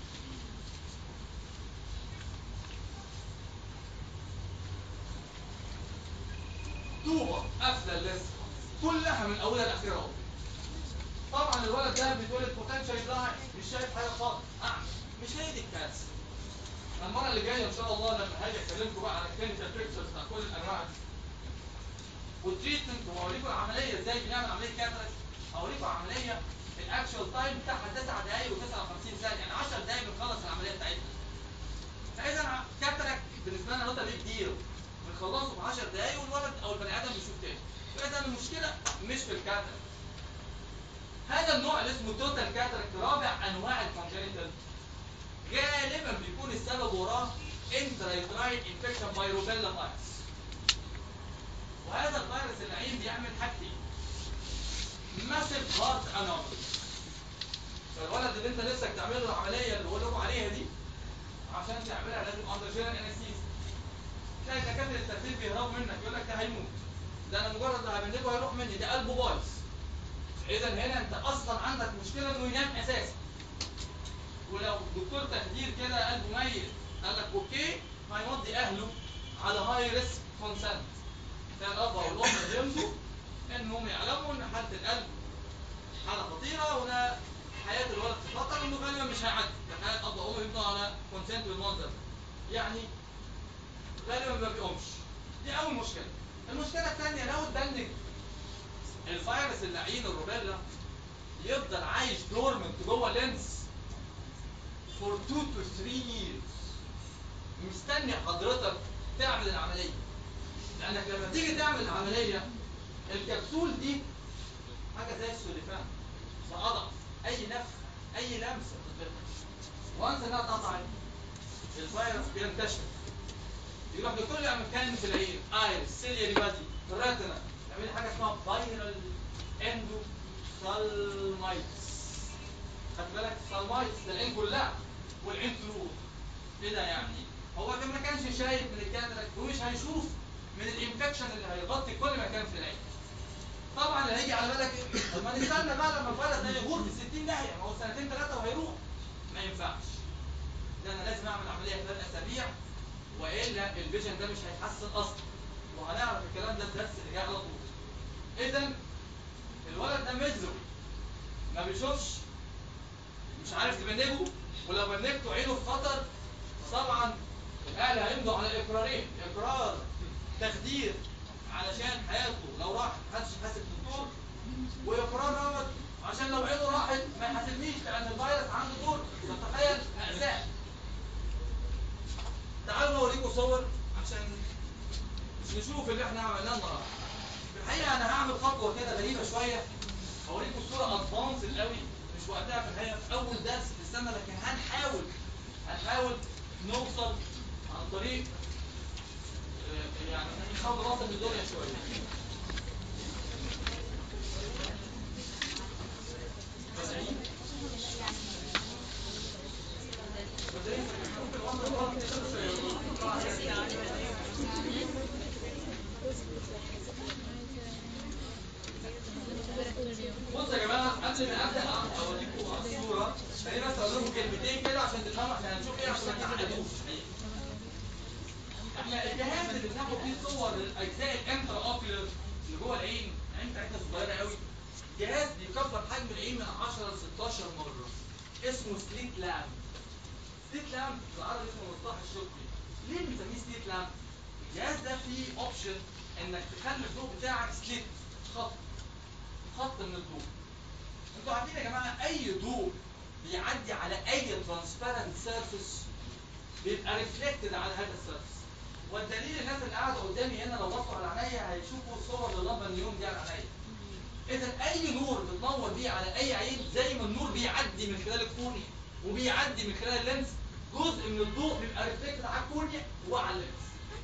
طوبه قافله اللسه كلها من اولها لاخرها اهو طبعا الولد ده بيتولد بوتنشال بلايند مش شايف حاجه خالص اعمى مش هي دي الكارثه المره اللي جايه ان شاء الله لما هاجي اكلمكم بقى على الكلينيكال بيكتشرز بتاع كل الانواع دي والتريتمنت وهوريكم العمليه ازاي بنعمل عمليه كاتراكت هوريكم عمليه الاكشوال تايم بتاعها 9 دقائق و59 ثانيه يعني 10 دقائق بنخلص العمليه بتاعتنا فاذا كاتراكت بالنسبه لنا نقطه بيج ديل بنخلصه في 10 دقائق والولد او البني ادم بيشوف تاني فاذا المشكله مش في الكاتراكت هذا النوع اللي اسمه توتال كاتراكت رابع انواع الكونجنتال غالبا بيكون السبب وراه انترايتراين انفكشن باي روبيلا فايروس وهذا الفيروس اللعين بيعمل حاجتين ماسيف هارت انومالي فالولد اللي انت نفسك تعمل له العمليه اللي بقول لكم عليها دي عشان تعملها لازم اندر جينال انستيز تلاقي دكاتره التخدير بيهربوا منك يقول لك ده هيموت ده انا مجرد ما هبنجه هيروح مني ده قلبه بايظ اذا هنا انت اصلا عندك مشكله انه ينام اساسا ولو دكتور تخدير كده قلبه ميت قال لك اوكي هيمضي اهله على هاي ريسك كونسنت ده الاب او الام يمضوا انهم يعلموا ان حاله القلب حاله خطيره وده حياه الولد في خطر وانه غالبا مش هيعدي ده حياه اب وام يمضوا على كونسنت بالمنظر ده. يعني غالبا ما بيقومش دي اول مشكله المشكله الثانيه لو اتبنج الفيروس اللعين الروبيلا يفضل عايش دورمنت جوه اللينس for 2 to 3 years مستني حضرتك تعمل العمليه لانك لما تيجي تعمل العمليه الكبسول دي حاجه زي السوليفان فاضعف اي نفخ اي لمسه بتتفتح وانس انها اتقطعت الفيروس بينتشر يروح لكل مكان في العين ايرس سيلياري بادي الريتنا تعمل حاجه اسمها فايرال اندو سالمايتس خد بالك سالمايتس ده العين كلها والعين تروح ايه ده يعني هو كان ما كانش شايف من الكاتراك ومش هيشوف من الانفكشن اللي هيغطي كل مكان في العين طبعا اللي هيجي على بالك ايه طب ما نستنى بقى لما الفيروس ده يغور في 60 داهيه ما هو سنتين ثلاثه وهيروح ما ينفعش ده انا لازم اعمل عمليه خلال اسابيع والا الفيجن ده مش هيتحسن اصلا وهنعرف الكلام ده الدرس اللي جاي على طول اذا الولد ده مزرو ما بيشوفش مش عارف تبنجه ولو بنجته عينه في خطر طبعا الاهل هيمضوا على اقرارين اقرار تخدير علشان حياته لو راح محدش يحاسب الدكتور واقرار دوت عشان لو عينه راحت ما يحاسبنيش لان الفيروس عنده دور فتخيل مأساة تعالوا اوريكم صور عشان نشوف اللي احنا عملناه النهارده في الحقيقه انا هعمل خطوه كده غريبه شويه هوريكم الصوره ادفانس قوي مش وقتها في الحقيقه في اول درس في السنه لكن هنحاول هنحاول نوصل عن طريق آه، يعني نحاول نوصل الدنيا شويه بدأين؟ بدأين؟ ممكن الأمر الغلط يشوف بصوا يا جماعه قبل ما ابدا اوريكم الصوره خليني بس اقول لكم كلمتين كده عشان تفهموا احنا هنشوف ايه عشان ما تعقدوش احنا الجهاز اللي بناخد فيه صور للاجزاء الانترا اوكيولر اللي جوه العين العين بتاعتنا صغيره قوي جهاز بيكبر حجم العين من 10 ل 16 مره اسمه سليت لامب سليت لامب بالعربي اسمه مصباح الشقي ليه بنسميه سليت لامب؟ الجهاز ده فيه اوبشن انك تخلي الضوء بتاعك سليت خط خط من الضوء انتوا عارفين يا جماعه اي ضوء بيعدي على اي ترانسبيرنت سيرفيس بيبقى ريفلكتد على هذا السيرفيس والدليل الناس اللي قاعده قدامي هنا لو بصوا على عينيا هيشوفوا صور اللمبه النيون دي على عينيا اذا اي نور بتنور بيه على اي عين زي ما النور بيعدي من خلال الكورنيا وبيعدي من خلال اللينس جزء من الضوء بيبقى ريفلكتد على الكورنيا وعلى اللينس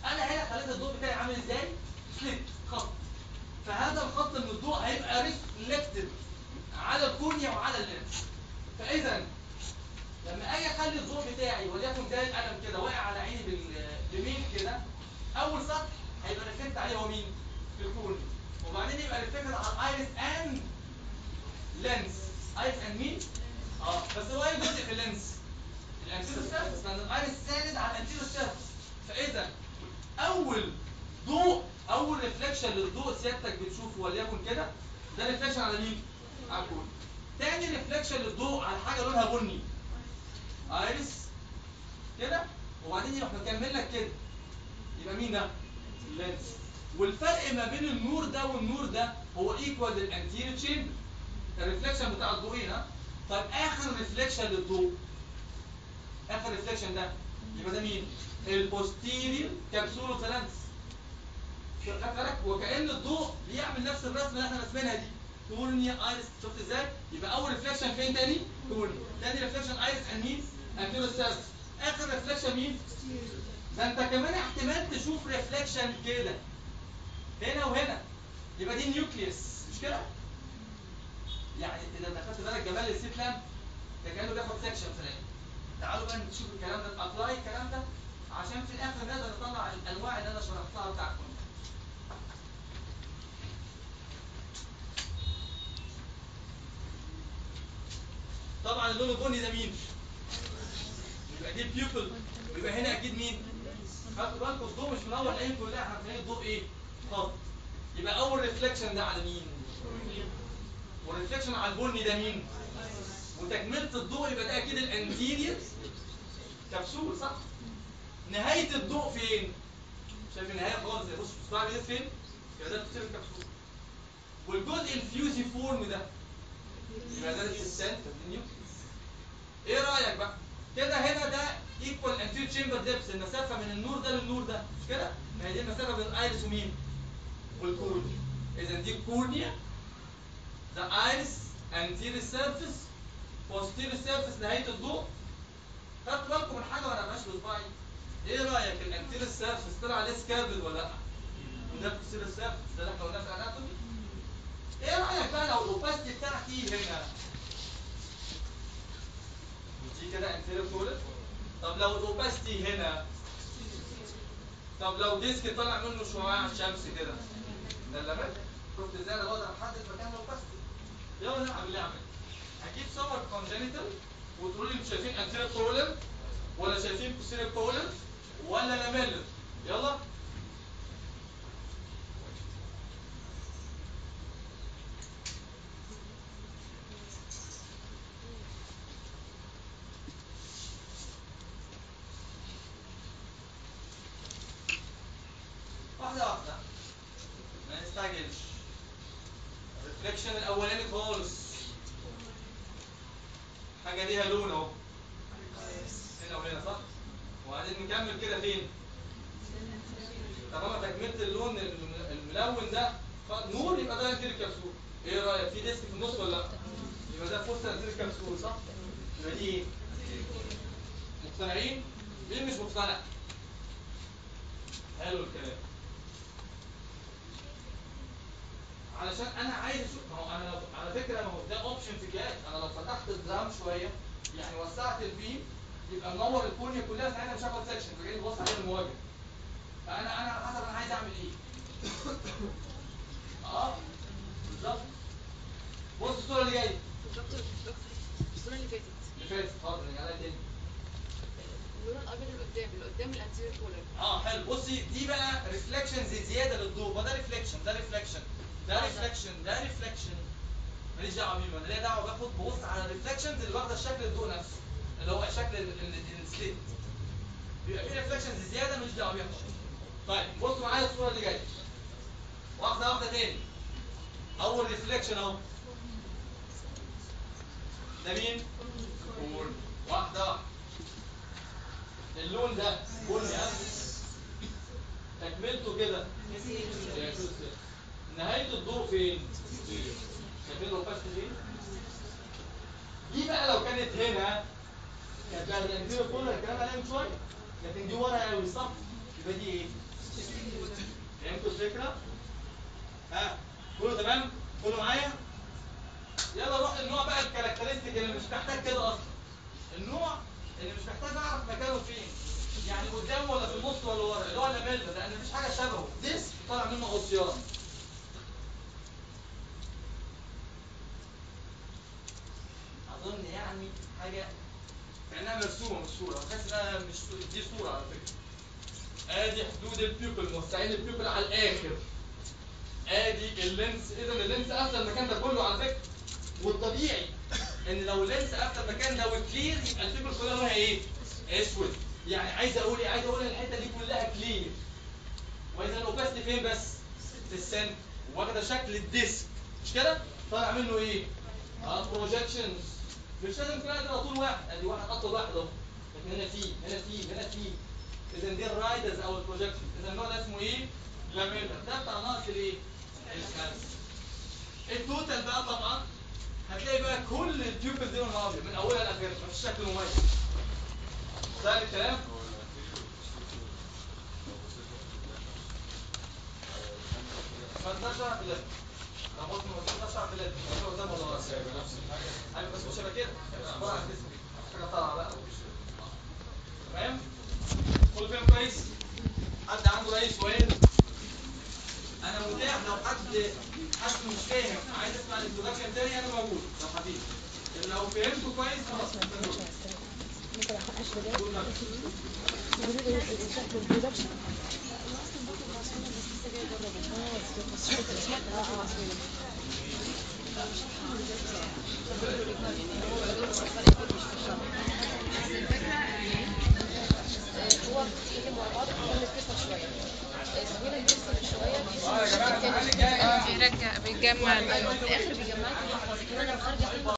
انا هنا خليت الضوء بتاعي عامل ازاي سليت خط فهذا الخط من الضوء هيبقى ريفلكتد على الكورنيا وعلى اللينس فاذا لما اجي اخلي الضوء بتاعي وليكن ده القلم كده واقع على عيني بال- بميل كده اول سطح هيبقى ريفلكت عليه هو مين الكورنيا وبعدين يبقى ريفلكتد على الايرس اند لينس ايرس اند مين اه بس هو ايه جزء في اللينس الانتيرو سيرفس لان الايرس ساند على الانتيرو سيرفس فاذا اول ضوء اول ريفلكشن للضوء سيادتك بتشوفه وليكن كده ده ريفلكشن على مين على الكون تاني ريفلكشن للضوء على حاجه لونها بني ايرس كده وبعدين يروح مكمل لك كده يبقى مين ده اللينس والفرق ما بين النور ده والنور ده هو ايكوال للانتيريور تشامبر الريفلكشن بتاع الضوئين ها طيب اخر ريفلكشن للضوء اخر ريفلكشن ده يبقى ده مين البوستيريور كابسول اوف ذا لانس خدت بالك وكأن الضوء بيعمل نفس الرسمه اللي احنا رسمينها دي كورنيا ايرس شفت ازاي يبقى اول ريفلكشن فين تاني كورنيا تاني ريفلكشن ايرس اند مين انتيرو سيرفس اخر ريفلكشن مين ده انت كمان احتمال تشوف ريفلكشن كده هنا وهنا يبقى دي النيوكليوس مش كده يعني اذا انت خدت بالك جمال السيت لامب ده كانه بياخد سكشن في العين تعالوا بقى نشوف الكلام ده ابلاي الكلام ده عشان في الاخر نقدر نطلع الانواع اللي انا شرحتها بتاعتكم طبعا اللون البني ده مين؟ يبقى دي بيوبل ويبقى هنا اكيد مين؟ خدوا بالكم الضوء مش منور العين كلها احنا بنلاقي الضوء ايه؟ خط يبقى اول ريفلكشن ده على مين؟ والريفلكشن على البني ده مين؟ وتكمله الضوء يبقى ده اكيد الانتيريور كبسول صح؟ نهايه الضوء فين؟ شايف النهايه خالص بص بص بيد فين؟ يبقى ده بتصير الكبسول والجزء الفيوزي فورم ده يبقى ده السنتر النيوكليس ايه رايك بقى؟ كده هنا ده ايكوال انتيريور تشامبر ديبس المسافه من النور ده للنور ده مش كده؟ ما هي دي المسافه بين الايرس ومين؟ والكورنيا اذا دي الكورنيا ده ايرس انتيريور سيرفيس posterior سيرفيس نهايه الضوء خدت بالكم من حاجه وانا ماشي بصباعي ايه رايك الانتيريور سيرفيس طلع عليه سكابل ولا لا؟ وده posterior سيرفيس ده اللي احنا قلناه في الاناتومي ايه رايك بقى لو الاوباستي بتاعتي هنا دي كده انتيريور كولر طب لو الاوباستي هنا طب لو ديسك طالع منه شعاع شمس كده ده اللمس شفت ازاي انا بقدر احدد مكان الاوباستي يلا نلعب اللعبه هجيب صور كونجنتال وتقولوا لي انتوا شايفين انتيريور كولر ولا شايفين posterior كولر ولا لاميلر يلا واحدة واحدة ما نستعجلش الريفليكشن الأولاني خالص حاجة ليها لون أهو هنا وهنا صح؟ وبعدين نكمل كده فين؟ طالما تكملت اللون الم- الملون ده خ- نور يبقى ده انتيريور كبسول ايه رأيك في ديسك في النص ولا لا؟ يبقى ده فوست انتيريور كبسول صح؟ يبقى دي ايه؟ مقتنعين؟ مين مش مقتنع؟ حلو الكلام علشان انا عايز اشوف ما هو انا لو على فكره ما هو ده اوبشن في جهاز انا لو فتحت الدرام شويه يعني وسعت البيم يبقى منور الكورنيا كلها ساعتها مش هاخد سكشن فجاي ببص عليه المواجهه فانا انا على حسب انا عايز اعمل ايه اه بالظبط بص الصوره اللي جايه دكتور دكتور الصورة اللي فاتت اللي فاتت حاضر نرجع لها تاني اللون الابيض اللي قدام اللي قدام الانتيريور كولر اه حلو بصي دي بقى ريفلكشنز زياده للضوء ما ده ريفلكشن ده ريفلكشن ده ريفلكشن ده ريفلكشن ماليش دعوه بيه انا ليا دعوه باخد ببص على الريفلكشنز اللي واخده شكل الضوء نفسه اللي هو شكل ال- ال- السليت بيبقى في ريفلكشنز زياده ماليش دعوه بيها خالص طيب بصوا معايا الصوره اللي جايه واحده واحده تاني اول ريفلكشن اهو ده مين؟ كورن واحده واحده اللون ده بني ها؟ تكملته كده نهاية الضوء فين؟ شايفين لو فشت فين؟ دي بقى لو كانت هنا كانت بقى الانتيريور كولر الكلام عليها من شوية لكن دي ورا قوي صح؟ يبقى دي ايه؟ فهمتوا الفكره؟ ها كله تمام؟ كله معايا؟ يلا نروح للنوع بقى الكاركترستيك اللي مش محتاج كده اصلا النوع اللي مش محتاج اعرف مكانه فين يعني قدامه ولا في النص ولا ورا اللي هو اللاميلا لان مفيش حاجه شبهه ديسك طالع منه عصيان اظن يعني حاجه كانها مرسومه مش صوره بحس انها مش صورة- دي صوره على فكره ادي حدود البيوبل موسعين البيوبل على الاخر ادي اللينس اذا اللينس قافله المكان ده كله على فكره والطبيعي ان لو اللينس قافله المكان ده وكلير يبقى البيوبل كلها لونها ايه؟ اسود يعني عايز اقول ايه؟ عايز اقول ان الحته دي كلها كلير واذا الاوباستي فين بس؟ في السن واخده شكل الديسك مش كده؟ طالع منه ايه؟ اه بروجكشنز مش لازم كلها تبقى طول واحد ادي واحد اطول واحد اهو لكن هنا في هنا في هنا في اذا دي الرايدرز او البروجكشن اذا النوع ده اسمه ايه؟ لاميلا ده بتاع ناقص الايه؟ الخمس التوتال بقى طبعا هتلاقي بقى كل التيوبل دي لونها ابيض من اولها لاخرها مفيش شكل مميز سهل الكلام؟ ما تقدرش تعرف بلاد لو قلت ما تقدرش تعرف بلاد هو قدام ولا ورا ايوه بس مش هيبقى كده هيبقى عباره عن جسم حاجه طالعه بقى تمام كله فاهم كويس حد عنده اي سؤال انا متاح لو حد حد مش فاهم عايز اسمع الانترودكشن تاني انا موجود لو حبيبي لو فهمته كويس خلاص بيرجع بيجمع ايوه في الاخر بيجمعك لكن انا خارجه